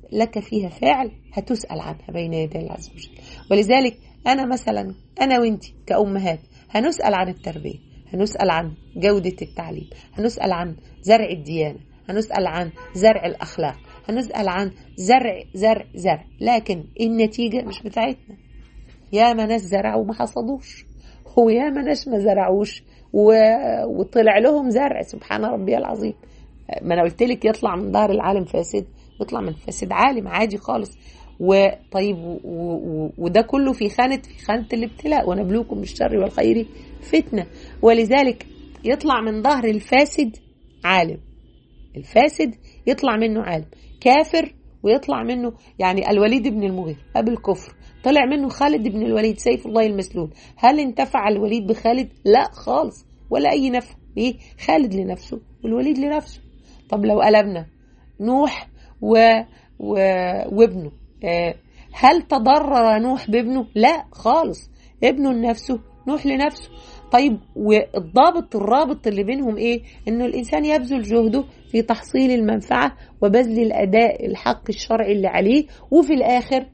لك فيها فعل هتسأل عنها بين يدي الله عز وجل ولذلك أنا مثلا أنا وأنت كأمهات هنسأل عن التربية هنسأل عن جودة التعليم هنسأل عن زرع الديانة هنسأل عن زرع الأخلاق هنسأل عن زرع زرع زرع لكن النتيجة مش بتاعتنا يا ما ناس زرعوا وما حصدوش هو يا ما ناس ما زرعوش و... وطلع لهم زرع سبحان ربي العظيم ما انا قلت لك يطلع من ظهر العالم فاسد يطلع من فاسد عالم عادي خالص وطيب و... و... وده كله في خانة في خانة الابتلاء ونبلوكم بالشر والخير فتنة ولذلك يطلع من ظهر الفاسد عالم الفاسد يطلع منه عالم كافر ويطلع منه يعني الوليد بن المغير قبل الكفر طلع منه خالد بن الوليد سيف الله المسلول هل انتفع الوليد بخالد لا خالص ولا اي نفع ايه خالد لنفسه والوليد لنفسه طب لو قلبنا نوح و... و... وابنه آه هل تضرر نوح بابنه لا خالص ابنه لنفسه نوح لنفسه طيب والضابط الرابط اللي بينهم ايه انه الانسان يبذل جهده في تحصيل المنفعه وبذل الاداء الحق الشرعي اللي عليه وفي الاخر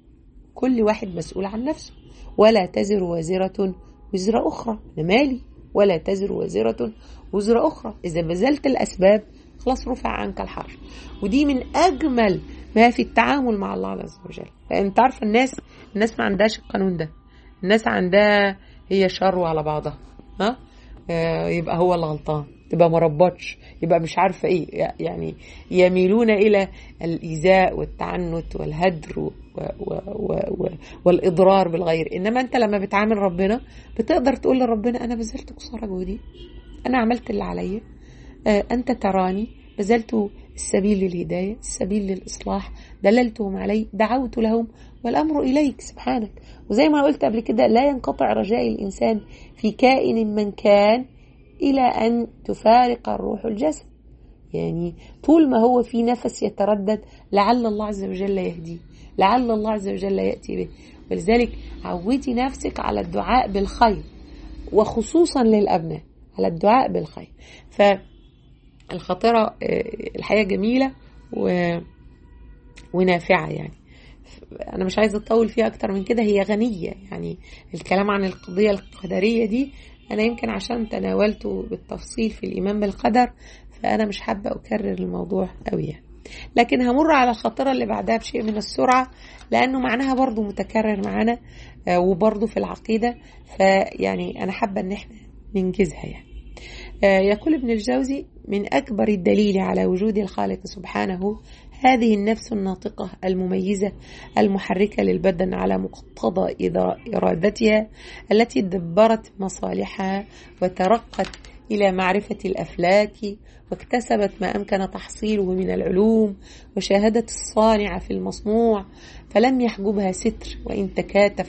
كل واحد مسؤول عن نفسه ولا تزر وازره وزر اخرى انا مالي ولا تزر وازره وزر اخرى اذا بذلت الاسباب خلاص رفع عنك الحرج ودي من اجمل ما في التعامل مع الله عز وجل فانت عارفه الناس الناس ما عندهاش القانون ده الناس عندها هي شر على بعضها ها آه يبقى هو اللي غلطان تبقى ما ربطش يبقى مش عارفه ايه يعني يميلون الى الايذاء والتعنت والهدر و و و و والاضرار بالغير انما انت لما بتعامل ربنا بتقدر تقول لربنا انا بذلت قصارى جهدي انا عملت اللي عليا آه انت تراني بذلت السبيل للهدايه السبيل للاصلاح دللتهم علي دعوت لهم والامر اليك سبحانك وزي ما قلت قبل كده لا ينقطع رجاء الانسان في كائن من كان الى ان تفارق الروح الجسد يعني طول ما هو في نفس يتردد لعل الله عز وجل يهديه لعل الله عز وجل ياتي به ولذلك عودي نفسك على الدعاء بالخير وخصوصا للابناء على الدعاء بالخير فالخطيره الحقيقه جميله و... ونافعه يعني انا مش عايزه اطول فيها اكتر من كده هي غنيه يعني الكلام عن القضيه القدريه دي انا يمكن عشان تناولته بالتفصيل في الايمان بالقدر فانا مش حابه اكرر الموضوع قوي يعني. لكن همر على الخطيرة اللي بعدها بشيء من السرعة لأنه معناها برضو متكرر معانا وبرضو في العقيدة فيعني أنا حابة أن احنا ننجزها يعني يقول ابن الجوزي من أكبر الدليل على وجود الخالق سبحانه هذه النفس الناطقة المميزة المحركة للبدن على مقتضى إرادتها التي دبرت مصالحها وترقت إلى معرفة الأفلاك واكتسبت ما أمكن تحصيله من العلوم وشاهدت الصانع في المصنوع فلم يحجبها ستر وإن تكاتف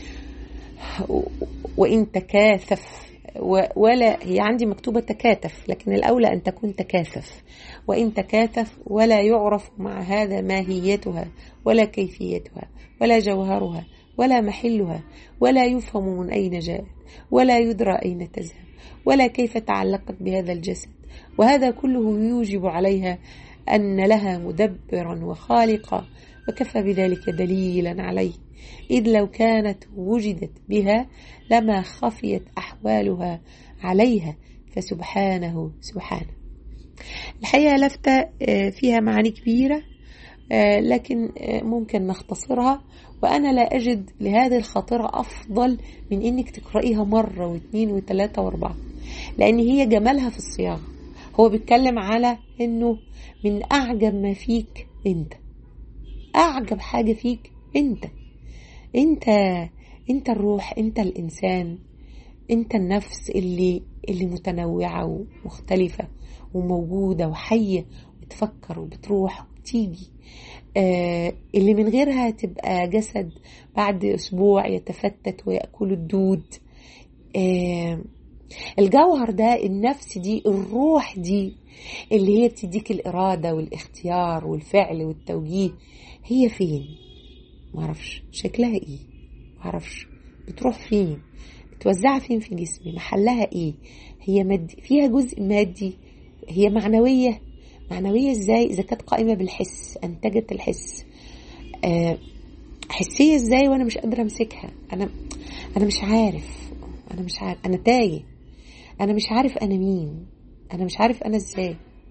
وإن تكاثف ولا هي عندي مكتوبة تكاتف لكن الأولى أن تكون تكاثف وإن تكاثف ولا يعرف مع هذا ماهيتها ولا كيفيتها ولا جوهرها ولا محلها ولا يفهم من أين جاءت ولا يدرى أين تذهب ولا كيف تعلقت بهذا الجسد وهذا كله يوجب عليها أن لها مدبرا وخالقا وكفى بذلك دليلا عليه إذ لو كانت وجدت بها لما خفيت أحوالها عليها فسبحانه سبحانه الحقيقة لفتة فيها معاني كبيرة لكن ممكن نختصرها وأنا لا أجد لهذه الخاطرة أفضل من إنك تقرأيها مرة واثنين وثلاثة وأربعة لأن هي جمالها في الصياغة هو بيتكلم على إنه من أعجب ما فيك أنت أعجب حاجة فيك أنت أنت أنت الروح أنت الإنسان أنت النفس اللي اللي متنوعة ومختلفة وموجودة وحية بتفكر وبتروح وبتيجي آه اللي من غيرها تبقى جسد بعد أسبوع يتفتت ويأكل الدود آه الجوهر ده النفس دي الروح دي اللي هي بتديك الإرادة والاختيار والفعل والتوجيه هي فين معرفش شكلها ايه معرفش بتروح فين متوزعة فين في جسمي محلها ايه هي مادي فيها جزء مادي هي معنوية معنوية ازاي اذا كانت قائمة بالحس انتجت الحس آه، حسية ازاي وانا مش قادرة امسكها انا انا مش عارف انا مش عارف انا تايه انا مش عارف انا مين انا مش عارف انا ازاي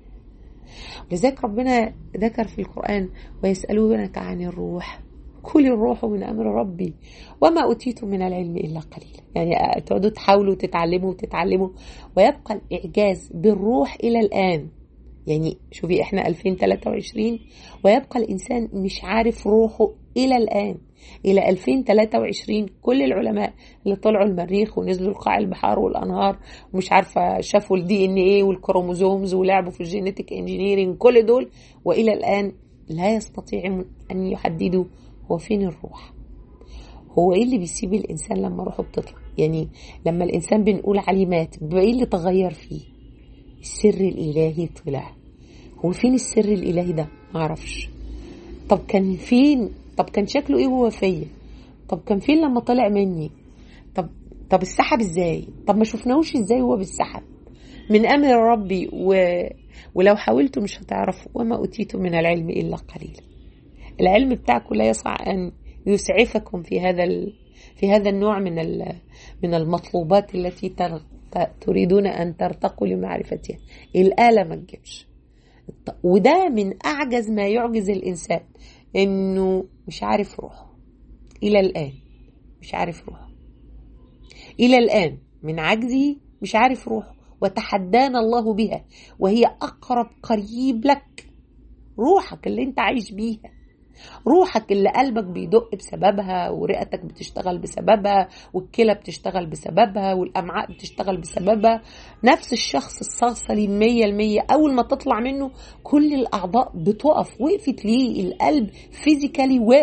لذلك ربنا ذكر في القرآن ويسألونك عن الروح كل الروح من أمر ربي وما أوتيتم من العلم إلا قليلا يعني تقعدوا تحاولوا تتعلموا وتتعلموا ويبقى الإعجاز بالروح إلى الآن يعني شوفي احنا 2023 ويبقى الإنسان مش عارف روحه إلى الآن إلى 2023 كل العلماء اللي طلعوا المريخ ونزلوا لقاع البحار والأنهار ومش عارفة شافوا الدي ان ايه والكروموزومز ولعبوا في الجينيتك انجينيرنج كل دول وإلى الآن لا يستطيعون أن يحددوا هو فين الروح هو ايه اللي بيسيب الانسان لما روحه بتطلع يعني لما الانسان بنقول عليه مات بيبقى ايه اللي تغير فيه السر الالهي طلع هو فين السر الالهي ده معرفش طب كان فين طب كان شكله ايه وهو فيا طب كان فين لما طلع مني طب طب السحب ازاي طب ما شفناهوش ازاي وهو بالسحب من امر ربي و... ولو حاولتوا مش هتعرفوا وما اوتيتم من العلم الا قليلا العلم بتاعكم لا يسع ان يسعفكم في هذا ال... في هذا النوع من ال... من المطلوبات التي تر... تريدون ان ترتقوا لمعرفتها الاله ما تجيبش وده من اعجز ما يعجز الانسان انه مش عارف روحه الى الان مش عارف روحه الى الان من عجزه مش عارف روحه وتحدانا الله بها وهي اقرب قريب لك روحك اللي انت عايش بيها روحك اللي قلبك بيدق بسببها ورئتك بتشتغل بسببها والكلى بتشتغل بسببها والأمعاء بتشتغل بسببها نفس الشخص الصلصلي مية المية أول ما تطلع منه كل الأعضاء بتقف وقفت ليه القلب فيزيكالي و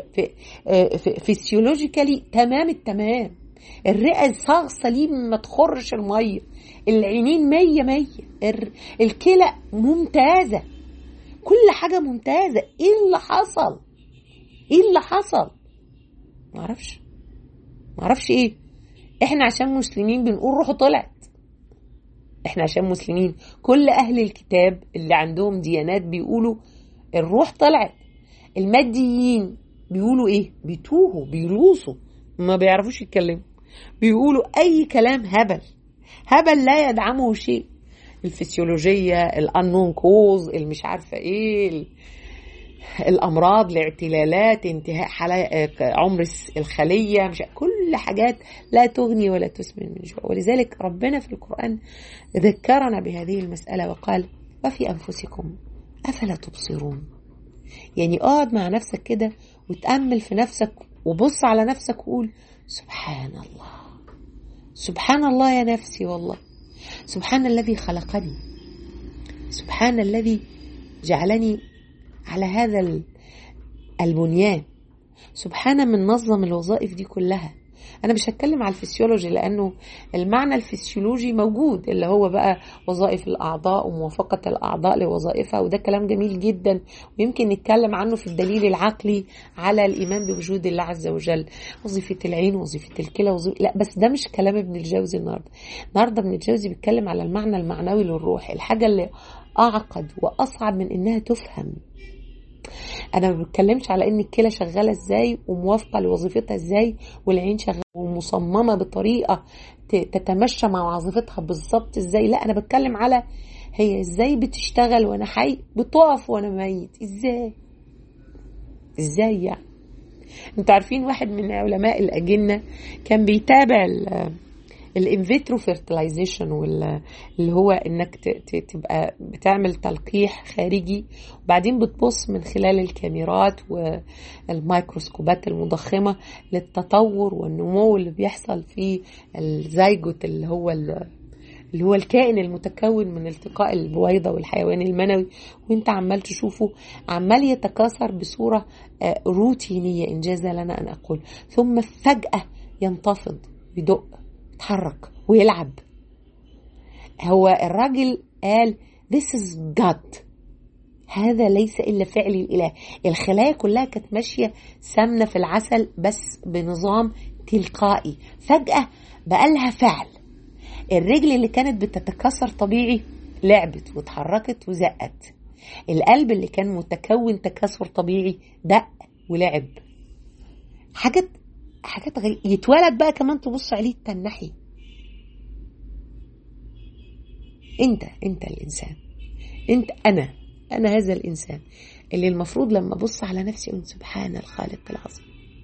فيسيولوجيكالي تمام التمام الرئة صاغ سليم ما تخرش المية العينين مية مية الكلى ممتازة كل حاجة ممتازة ايه اللي حصل ايه اللي حصل معرفش معرفش ايه احنا عشان مسلمين بنقول روحه طلعت احنا عشان مسلمين كل اهل الكتاب اللي عندهم ديانات بيقولوا الروح طلعت الماديين بيقولوا ايه بيتوهوا بيلوصوا ما بيعرفوش يتكلموا بيقولوا اي كلام هبل هبل لا يدعمه شيء الفسيولوجية الأنون كوز المش عارفة إيه الأمراض الاعتلالات انتهاء عمر الخلية مش كل حاجات لا تغني ولا تسمن من جوع ولذلك ربنا في القرآن ذكرنا بهذه المسألة وقال وفي أنفسكم أفلا تبصرون يعني اقعد مع نفسك كده وتأمل في نفسك وبص على نفسك وقول سبحان الله سبحان الله يا نفسي والله سبحان الذي خلقني سبحان الذي جعلني على هذا البنيان سبحان من نظم الوظائف دي كلها انا مش هتكلم على الفسيولوجي لانه المعنى الفسيولوجي موجود اللي هو بقى وظائف الاعضاء وموافقه الاعضاء لوظائفها وده كلام جميل جدا ويمكن نتكلم عنه في الدليل العقلي على الايمان بوجود الله عز وجل وظيفه العين وظيفه الكلى وظيفة لا بس ده مش كلام ابن الجوزي النهارده النهارده ابن الجوزي بيتكلم على المعنى المعنوي للروح الحاجه اللي اعقد واصعب من انها تفهم انا ما بتكلمش على ان الكلى شغاله ازاي وموافقه لوظيفتها ازاي والعين شغاله ومصممه بطريقه تتمشى مع وظيفتها بالظبط ازاي لا انا بتكلم على هي ازاي بتشتغل وانا حي بتقف وانا ميت ازاي ازاي يعني انتوا عارفين واحد من علماء الاجنه كان بيتابع الانفيترو فيرتلايزيشن اللي هو انك تبقى بتعمل تلقيح خارجي وبعدين بتبص من خلال الكاميرات والميكروسكوبات المضخمه للتطور والنمو اللي بيحصل في الزيجوت اللي هو اللي هو الكائن المتكون من التقاء البويضة والحيوان المنوي وانت عمال تشوفه عمال يتكاثر بصورة روتينية إنجاز لنا أن أقول ثم فجأة ينتفض يدق يتحرك ويلعب هو الراجل قال this is God هذا ليس إلا فعل الإله الخلايا كلها كانت ماشية سمنة في العسل بس بنظام تلقائي فجأة بقى لها فعل الرجل اللي كانت بتتكسر طبيعي لعبت واتحركت وزقت القلب اللي كان متكون تكاثر طبيعي دق ولعب حاجات حاجات غريبة يتولد بقى كمان تبص عليه تنحي انت انت الانسان انت انا انا هذا الانسان اللي المفروض لما ابص على نفسي اقول سبحان الخالق العظيم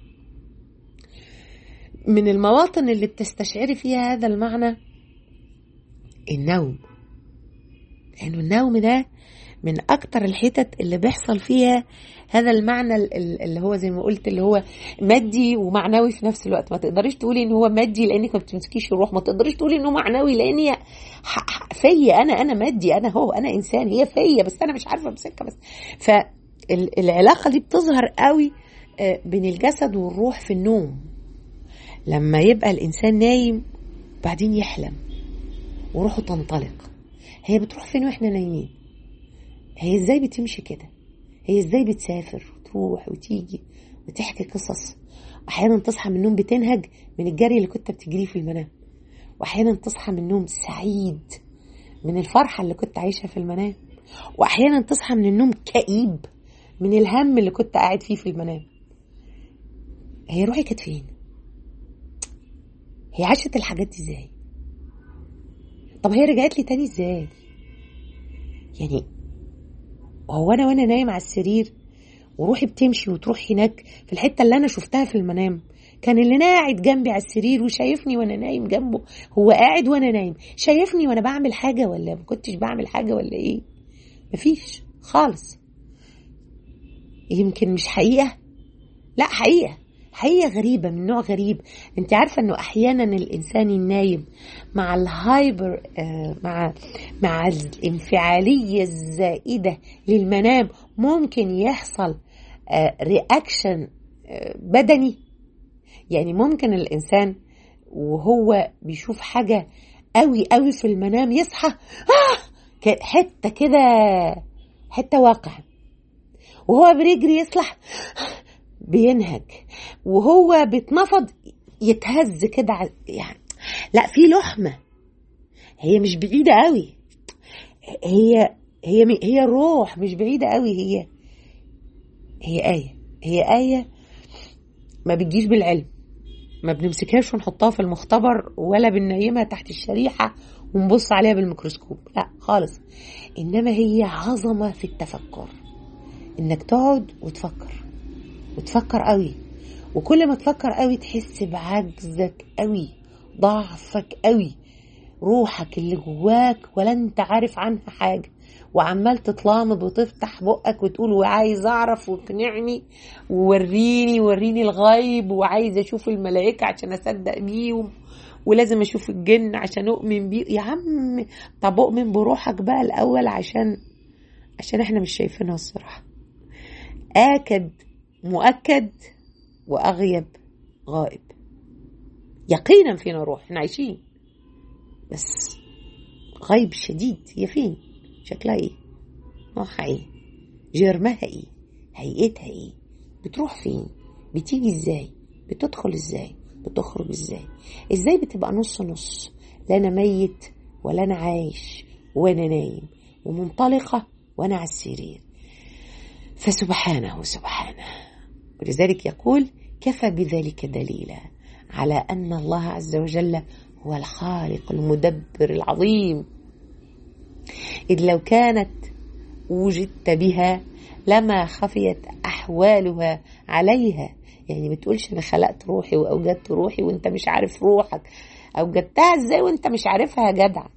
من المواطن اللي بتستشعري فيها هذا المعنى النوم لانه النوم ده من اكتر الحتت اللي بيحصل فيها هذا المعنى اللي هو زي ما قلت اللي هو مادي ومعنوي في نفس الوقت ما تقدريش تقولي ان هو مادي لانك ما بتمسكيش الروح ما تقدريش تقولي انه معنوي لان هي فيا انا انا مادي انا هو انا انسان هي فيا بس انا مش عارفه امسكها بس فالعلاقه دي بتظهر قوي بين الجسد والروح في النوم لما يبقى الانسان نايم بعدين يحلم وروحه تنطلق هي بتروح فين واحنا نايمين هي ازاي بتمشي كده هي ازاي بتسافر وتروح وتيجي وتحكي قصص احيانا تصحى من النوم بتنهج من الجري اللي كنت بتجريه في المنام واحيانا تصحى من النوم سعيد من الفرحه اللي كنت عايشها في المنام واحيانا تصحى من النوم كئيب من الهم اللي كنت قاعد فيه في المنام هي روحي كانت فين هي عاشت الحاجات دي ازاي طب هي رجعت لي تاني ازاي يعني هو انا وانا نايم على السرير وروحي بتمشي وتروح هناك في الحته اللي انا شفتها في المنام كان اللي قاعد جنبي على السرير وشايفني وانا نايم جنبه هو قاعد وانا نايم شايفني وانا بعمل حاجه ولا ما كنتش بعمل حاجه ولا ايه مفيش خالص يمكن مش حقيقه لا حقيقه حقيقة غريبة من نوع غريب انت عارفة انه احيانا الانسان النايم مع الهايبر آه مع مع الانفعالية الزائدة للمنام ممكن يحصل آه رياكشن آه بدني يعني ممكن الانسان وهو بيشوف حاجة قوي قوي في المنام يصحى آه حتة كده حتة واقع وهو بيجري يصلح بينهج وهو بيتنفض يتهز كده يعني لا في لحمه هي مش بعيده قوي هي هي هي الروح مش بعيده قوي هي هي ايه هي ايه ما بتجيش بالعلم ما بنمسكهاش ونحطها في المختبر ولا بننيمها تحت الشريحه ونبص عليها بالميكروسكوب لا خالص انما هي عظمه في التفكر انك تقعد وتفكر وتفكر قوي وكل ما تفكر قوي تحس بعجزك قوي ضعفك قوي روحك اللي جواك ولا انت عارف عنها حاجه وعمال تتلامض وتفتح بقك وتقول وعايز اعرف واقنعني ووريني وريني الغيب وعايز اشوف الملائكه عشان اصدق بيهم ولازم اشوف الجن عشان اؤمن بيه يا عم طب اؤمن بروحك بقى الاول عشان عشان احنا مش شايفينها الصراحه اكد مؤكد واغيب غائب يقينا فينا روح احنا عايشين بس غيب شديد هي فين شكلها ايه نوعها ايه جرمها ايه هيئتها ايه بتروح فين بتيجي ازاي بتدخل ازاي بتخرج ازاي ازاي بتبقى نص نص لا انا ميت ولا انا عايش وانا نايم ومنطلقه وانا على السرير فسبحانه سبحانه ولذلك يقول كفى بذلك دليلا على ان الله عز وجل هو الخالق المدبر العظيم اذ لو كانت وجدت بها لما خفيت احوالها عليها يعني ما تقولش انا خلقت روحي واوجدت روحي وانت مش عارف روحك اوجدتها ازاي وانت مش عارفها يا جدع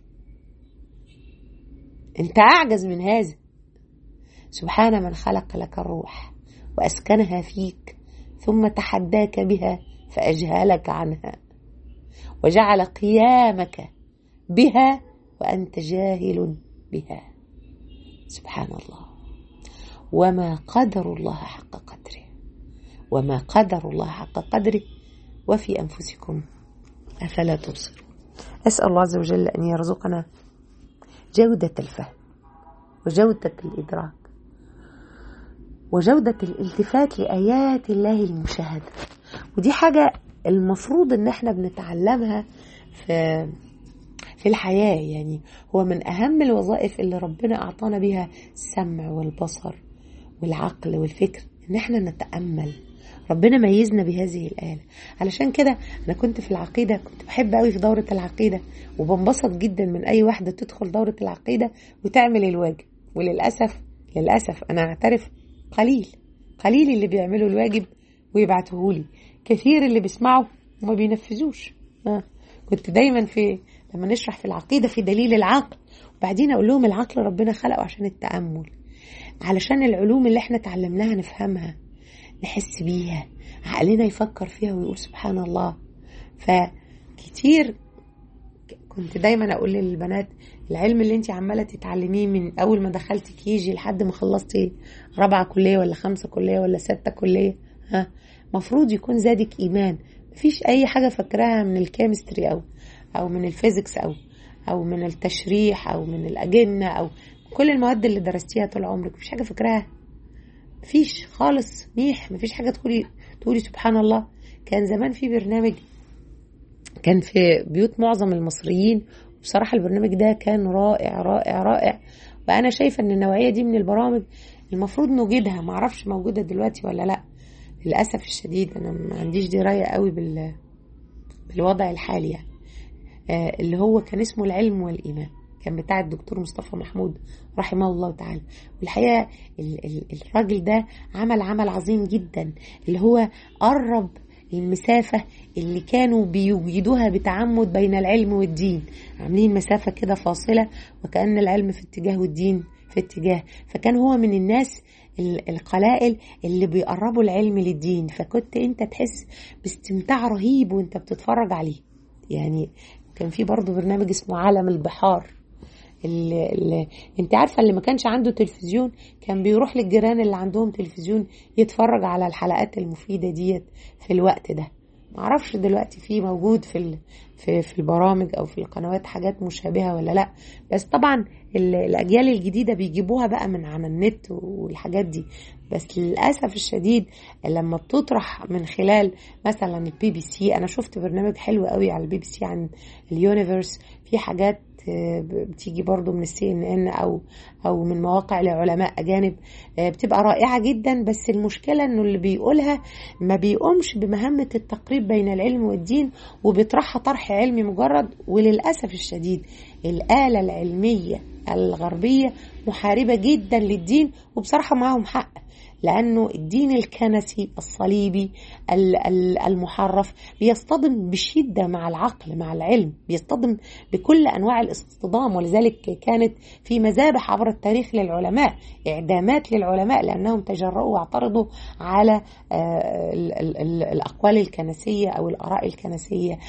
انت اعجز من هذا سبحان من خلق لك الروح واسكنها فيك ثم تحداك بها فاجهلك عنها وجعل قيامك بها وانت جاهل بها سبحان الله وما قدر الله حق قدره وما قدر الله حق قدره وفي انفسكم افلا تبصرون اسال الله عز وجل ان يرزقنا جوده الفهم وجوده الادراك وجودة الالتفات لآيات الله المشاهدة ودي حاجة المفروض ان احنا بنتعلمها في في الحياة يعني هو من أهم الوظائف اللي ربنا أعطانا بها السمع والبصر والعقل والفكر إن احنا نتأمل ربنا ميزنا بهذه الآلة علشان كده أنا كنت في العقيدة كنت بحب قوي في دورة العقيدة وبنبسط جدا من أي واحدة تدخل دورة العقيدة وتعمل الواجب وللأسف للأسف أنا أعترف قليل قليل اللي بيعملوا الواجب ويبعتوهولي كثير اللي بيسمعوا وما بينفذوش آه. كنت دايما في لما نشرح في العقيدة في دليل العقل وبعدين أقول لهم العقل ربنا خلقه عشان التأمل علشان العلوم اللي احنا اتعلمناها نفهمها نحس بيها عقلنا يفكر فيها ويقول سبحان الله فكتير كنت دايما اقول للبنات العلم اللي انت عماله تتعلميه من اول ما دخلتي كيجي لحد ما خلصتي رابعه كليه ولا خمسه كليه ولا سته كليه ها مفروض يكون زادك ايمان مفيش اي حاجه فاكراها من الكيمستري او او من الفيزيكس او او من التشريح او من الاجنه او كل المواد اللي درستيها طول عمرك مفيش حاجه فاكراها مفيش خالص ميح مفيش حاجه تقولي تقولي سبحان الله كان زمان في برنامج كان في بيوت معظم المصريين بصراحه البرنامج ده كان رائع رائع رائع وانا شايفه ان النوعيه دي من البرامج المفروض نوجدها معرفش موجوده دلوقتي ولا لا للاسف الشديد انا ما عنديش درايه قوي بال بالوضع الحالي يعني آه اللي هو كان اسمه العلم والايمان كان بتاع الدكتور مصطفى محمود رحمه الله تعالى والحقيقه ال- ال- الراجل ده عمل عمل عظيم جدا اللي هو قرب المسافة اللي كانوا بيوجدوها بتعمد بين العلم والدين عاملين مسافة كده فاصلة وكأن العلم في اتجاه والدين في اتجاه فكان هو من الناس ال- القلائل اللي بيقربوا العلم للدين فكنت انت تحس باستمتاع رهيب وانت بتتفرج عليه يعني كان في برضه برنامج اسمه عالم البحار اللي, اللي انت عارفه اللي ما كانش عنده تلفزيون كان بيروح للجيران اللي عندهم تلفزيون يتفرج على الحلقات المفيده ديت في الوقت ده معرفش دلوقتي في موجود في ال- في في البرامج او في القنوات حاجات مشابهه ولا لا بس طبعا ال- الاجيال الجديده بيجيبوها بقى من على النت والحاجات دي بس للاسف الشديد لما بتطرح من خلال مثلا البي بي سي انا شفت برنامج حلو قوي على البي بي سي عن اليونيفرس في حاجات آه، بتيجي برضو من السي ان ان او او من مواقع لعلماء اجانب آه، بتبقى رائعه جدا بس المشكله انه اللي بيقولها ما بيقومش بمهمه التقريب بين العلم والدين وبيطرحها طرح علمي مجرد وللاسف الشديد الاله العلميه الغربيه محاربه جدا للدين وبصراحه معاهم حق لأنه الدين الكنسي الصليبي ال- ال- المحرف بيصطدم بشدة مع العقل مع العلم بيصطدم بكل أنواع الاصطدام ولذلك كانت في مذابح عبر التاريخ للعلماء إعدامات للعلماء لأنهم تجرؤوا واعترضوا على آه، ال- ال- ال- الأقوال الكنسية أو الآراء الكنسية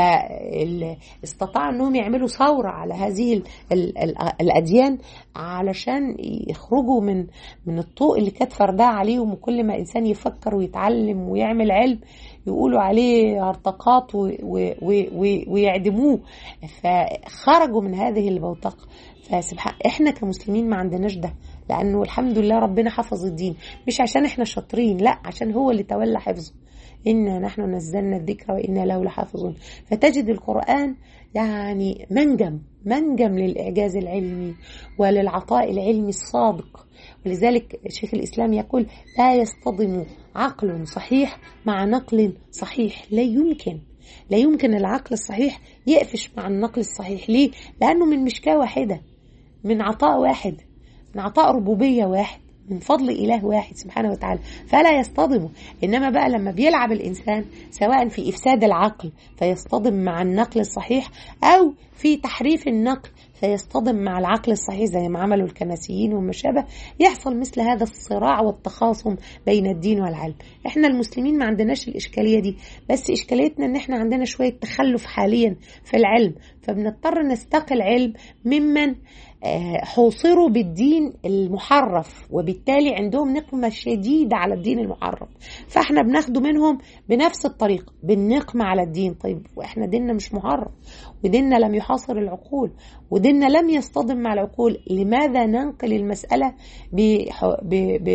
فاستطاعوا أنهم يعملوا ثورة على هذه ال- ال- ال- الأديان علشان يخرجوا من من الطوق اللي كانت فرداه عليهم وكل ما انسان يفكر ويتعلم ويعمل علم يقولوا عليه هرطقات و- و- و- و- ويعدموه فخرجوا من هذه البوتقه فسبحان احنا كمسلمين ما عندناش ده لانه الحمد لله ربنا حفظ الدين مش عشان احنا شاطرين لا عشان هو اللي تولى حفظه إنا نحن نزلنا الذكر وإنا له لحافظون فتجد القرآن يعني منجم منجم للإعجاز العلمي وللعطاء العلمي الصادق ولذلك شيخ الإسلام يقول لا يصطدم عقل صحيح مع نقل صحيح لا يمكن لا يمكن العقل الصحيح يقفش مع النقل الصحيح ليه؟ لأنه من مشكاة واحدة من عطاء واحد من عطاء ربوبية واحد من فضل إله واحد سبحانه وتعالى فلا يصطدموا إنما بقى لما بيلعب الإنسان سواء في إفساد العقل فيصطدم مع النقل الصحيح أو في تحريف النقل فيصطدم مع العقل الصحيح زي ما عملوا الكنسيين وما شابه يحصل مثل هذا الصراع والتخاصم بين الدين والعلم احنا المسلمين ما عندناش الإشكالية دي بس إشكاليتنا إن احنا عندنا شوية تخلف حاليا في العلم فبنضطر نستقي العلم ممن حوصروا بالدين المحرف وبالتالي عندهم نقمة شديدة على الدين المحرف فاحنا بناخده منهم بنفس الطريقة بالنقمة على الدين طيب واحنا ديننا مش محرف وديننا لم يحاصر العقول وديننا لم يصطدم مع العقول لماذا ننقل المسألة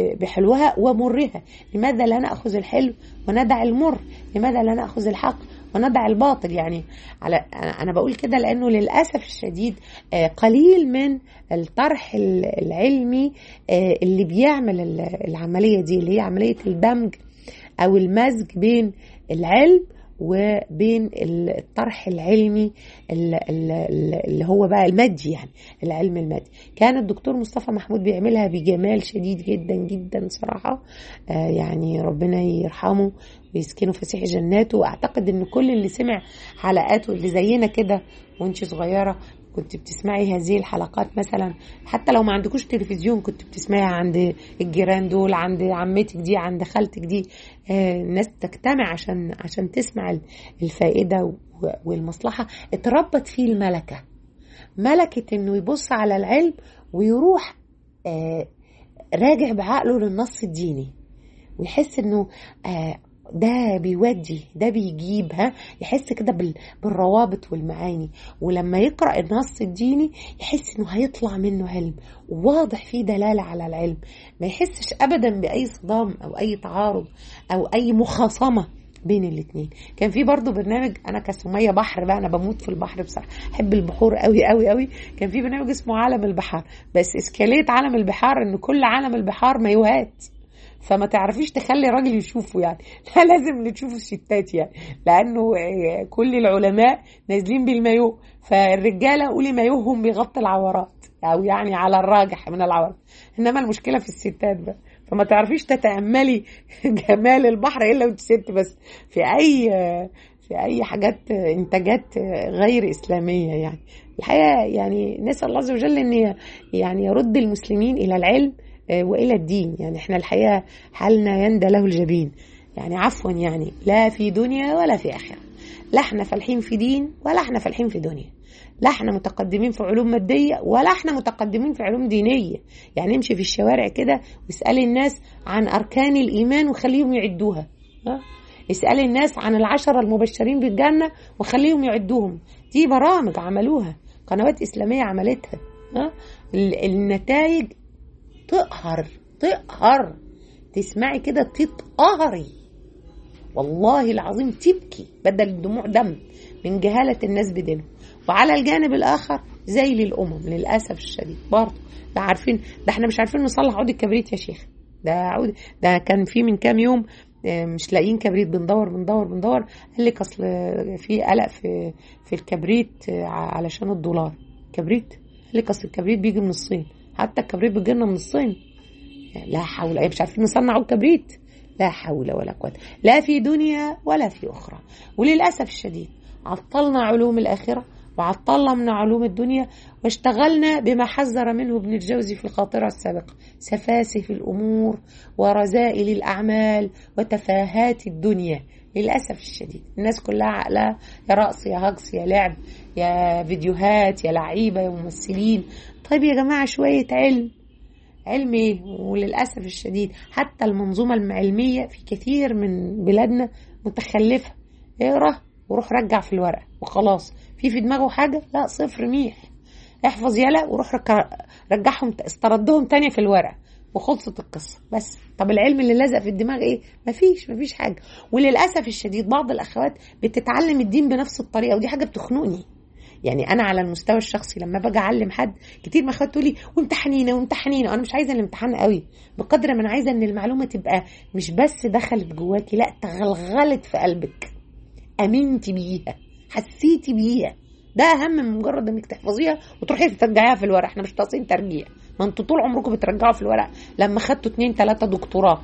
بحلوها ومرها لماذا لا نأخذ الحلو وندع المر لماذا لا نأخذ الحق وندع الباطل يعني على انا بقول كده لانه للاسف الشديد قليل من الطرح العلمي اللي بيعمل العمليه دي اللي هي عمليه الدمج او المزج بين العلم وبين الطرح العلمي اللي هو بقى المادي يعني العلم المادي كان الدكتور مصطفى محمود بيعملها بجمال شديد جدا جدا صراحة يعني ربنا يرحمه ويسكنه فسيح جناته واعتقد ان كل اللي سمع حلقاته اللي زينا كده وانت صغيرة كنت بتسمعي هذه الحلقات مثلا حتى لو ما عندكوش تلفزيون كنت بتسمعيها عند الجيران دول عند عمتك دي عند خالتك دي الناس تجتمع عشان عشان تسمع الفائده والمصلحه اتربت فيه الملكه ملكه انه يبص على العلم ويروح راجع بعقله للنص الديني ويحس انه ده بيودي ده بيجيب ها يحس كده بالروابط والمعاني ولما يقرا النص الديني يحس انه هيطلع منه علم واضح فيه دلاله على العلم ما يحسش ابدا باي صدام او اي تعارض او اي مخاصمه بين الاثنين كان في برضو برنامج انا كسميه بحر بقى انا بموت في البحر بصراحه احب البحور قوي قوي قوي كان في برنامج اسمه عالم البحار بس اسكاليه عالم البحار ان كل عالم البحار مايوهات فما تعرفيش تخلي راجل يشوفه يعني لا لازم نشوف الستات يعني لانه كل العلماء نازلين بالمايو فالرجاله قولي مايوهم بيغطي العورات او يعني على الراجح من العورات انما المشكله في الستات بقى فما تعرفيش تتاملي جمال البحر الا وانت ست بس في اي في اي حاجات انتاجات غير اسلاميه يعني الحقيقه يعني نسال الله عز وجل ان يعني يرد المسلمين الى العلم والى الدين يعني احنا الحقيقه حالنا يندى له الجبين يعني عفوا يعني لا في دنيا ولا في اخره لا احنا فالحين في دين ولا احنا فالحين في دنيا لا احنا متقدمين في علوم ماديه ولا احنا متقدمين في علوم دينيه يعني امشي في الشوارع كده واسالي الناس عن اركان الايمان وخليهم يعدوها ها اسالي الناس عن العشره المبشرين بالجنه وخليهم يعدوهم دي برامج عملوها قنوات اسلاميه عملتها ها النتائج تقهر تقهر تسمعي كده تتقهري والله العظيم تبكي بدل الدموع دم من جهالة الناس بدينهم وعلى الجانب الآخر زي للأمم للأسف الشديد برضه ده عارفين ده احنا مش عارفين نصلح عود الكبريت يا شيخ ده عود ده كان في من كام يوم مش لاقيين كبريت بندور بندور بندور قال لك اصل في قلق في في الكبريت علشان الدولار كبريت قال لك اصل الكبريت بيجي من الصين حتى الكبريت بيجي لنا من الصين لا حول ايه مش عارفين نصنع الكبريت لا حول ولا قوة لا في دنيا ولا في أخرى وللأسف الشديد عطلنا علوم الآخرة وعطلنا من علوم الدنيا واشتغلنا بما حذر منه ابن الجوزي في الخاطرة السابقة سفاسف الأمور ورذائل الأعمال وتفاهات الدنيا للأسف الشديد الناس كلها عقلها يا رقص يا هجص يا لعب يا فيديوهات يا لعيبة يا ممثلين طيب يا جماعة شوية علم علم ايه وللاسف الشديد حتى المنظومه العلميه في كثير من بلادنا متخلفه اقرا وروح رجع في الورقه وخلاص في في دماغه حاجه لا صفر ميح احفظ يلا وروح رجعهم استردهم تاني في الورقه وخلصت القصه بس طب العلم اللي لازق في الدماغ ايه مفيش مفيش حاجه وللاسف الشديد بعض الاخوات بتتعلم الدين بنفس الطريقه ودي حاجه بتخنقني يعني انا على المستوى الشخصي لما باجي اعلم حد كتير ما اخوات تقول لي وامتحنينا وامتحنينا انا مش عايزه الامتحان قوي بقدر ما انا عايزه ان المعلومه تبقى مش بس دخلت جواكي لا تغلغلت في قلبك امنتي بيها حسيتي بيها ده اهم من مجرد انك تحفظيها وتروحي ترجعيها في الورق احنا مش ناقصين ترجيع ما انتوا طول عمركم بترجعوا في الورق لما خدتوا اتنين تلاته دكتوراه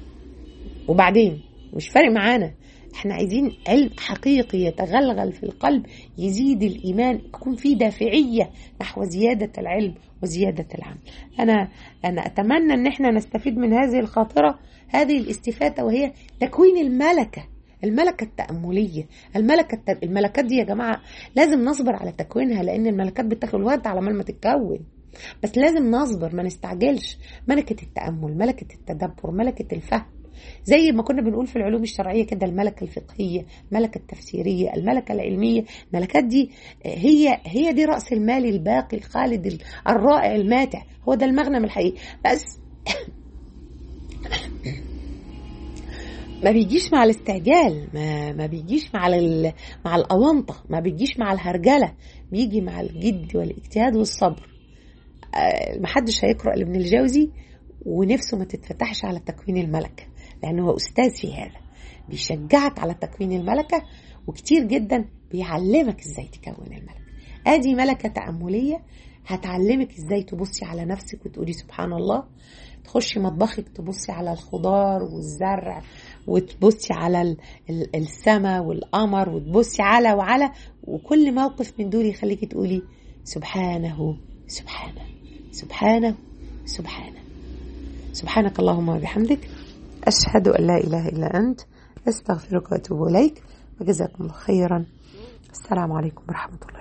وبعدين مش فارق معانا احنا عايزين علم حقيقي يتغلغل في القلب يزيد الايمان يكون في دافعيه نحو زياده العلم وزياده العمل انا انا اتمنى ان احنا نستفيد من هذه الخاطره هذه الاستفاده وهي تكوين الملكه الملكة التأملية الملكة الت... الملكات دي يا جماعة لازم نصبر على تكوينها لأن الملكات بتاخد وقت على ما تتكون بس لازم نصبر ما نستعجلش ملكة التأمل ملكة التدبر ملكة الفهم زي ما كنا بنقول في العلوم الشرعية كده الملكة الفقهية الملكة التفسيرية الملكة العلمية الملكات دي هي هي دي رأس المال الباقي الخالد الرائع الماتع هو ده المغنم الحقيقي بس ما بيجيش مع الاستعجال ما, ما بيجيش مع ال... مع الأونطة ما بيجيش مع الهرجلة بيجي مع الجد والاجتهاد والصبر آه، محدش هيقرأ لابن الجوزي ونفسه ما تتفتحش على تكوين الملكة لأنه هو أستاذ في هذا بيشجعك على تكوين الملكة وكتير جدا بيعلمك ازاي تكون الملكة ادي ملكة تأملية هتعلمك ازاي تبصي على نفسك وتقولي سبحان الله تخشي مطبخك تبصي على الخضار والزرع وتبصي على السماء والقمر وتبصي على وعلى وكل موقف من دول يخليكي تقولي سبحانه سبحانه سبحانه سبحانه سبحانك اللهم وبحمدك أشهد أن لا إله إلا أنت أستغفرك وأتوب إليك وجزاكم الله خيرا السلام عليكم ورحمة الله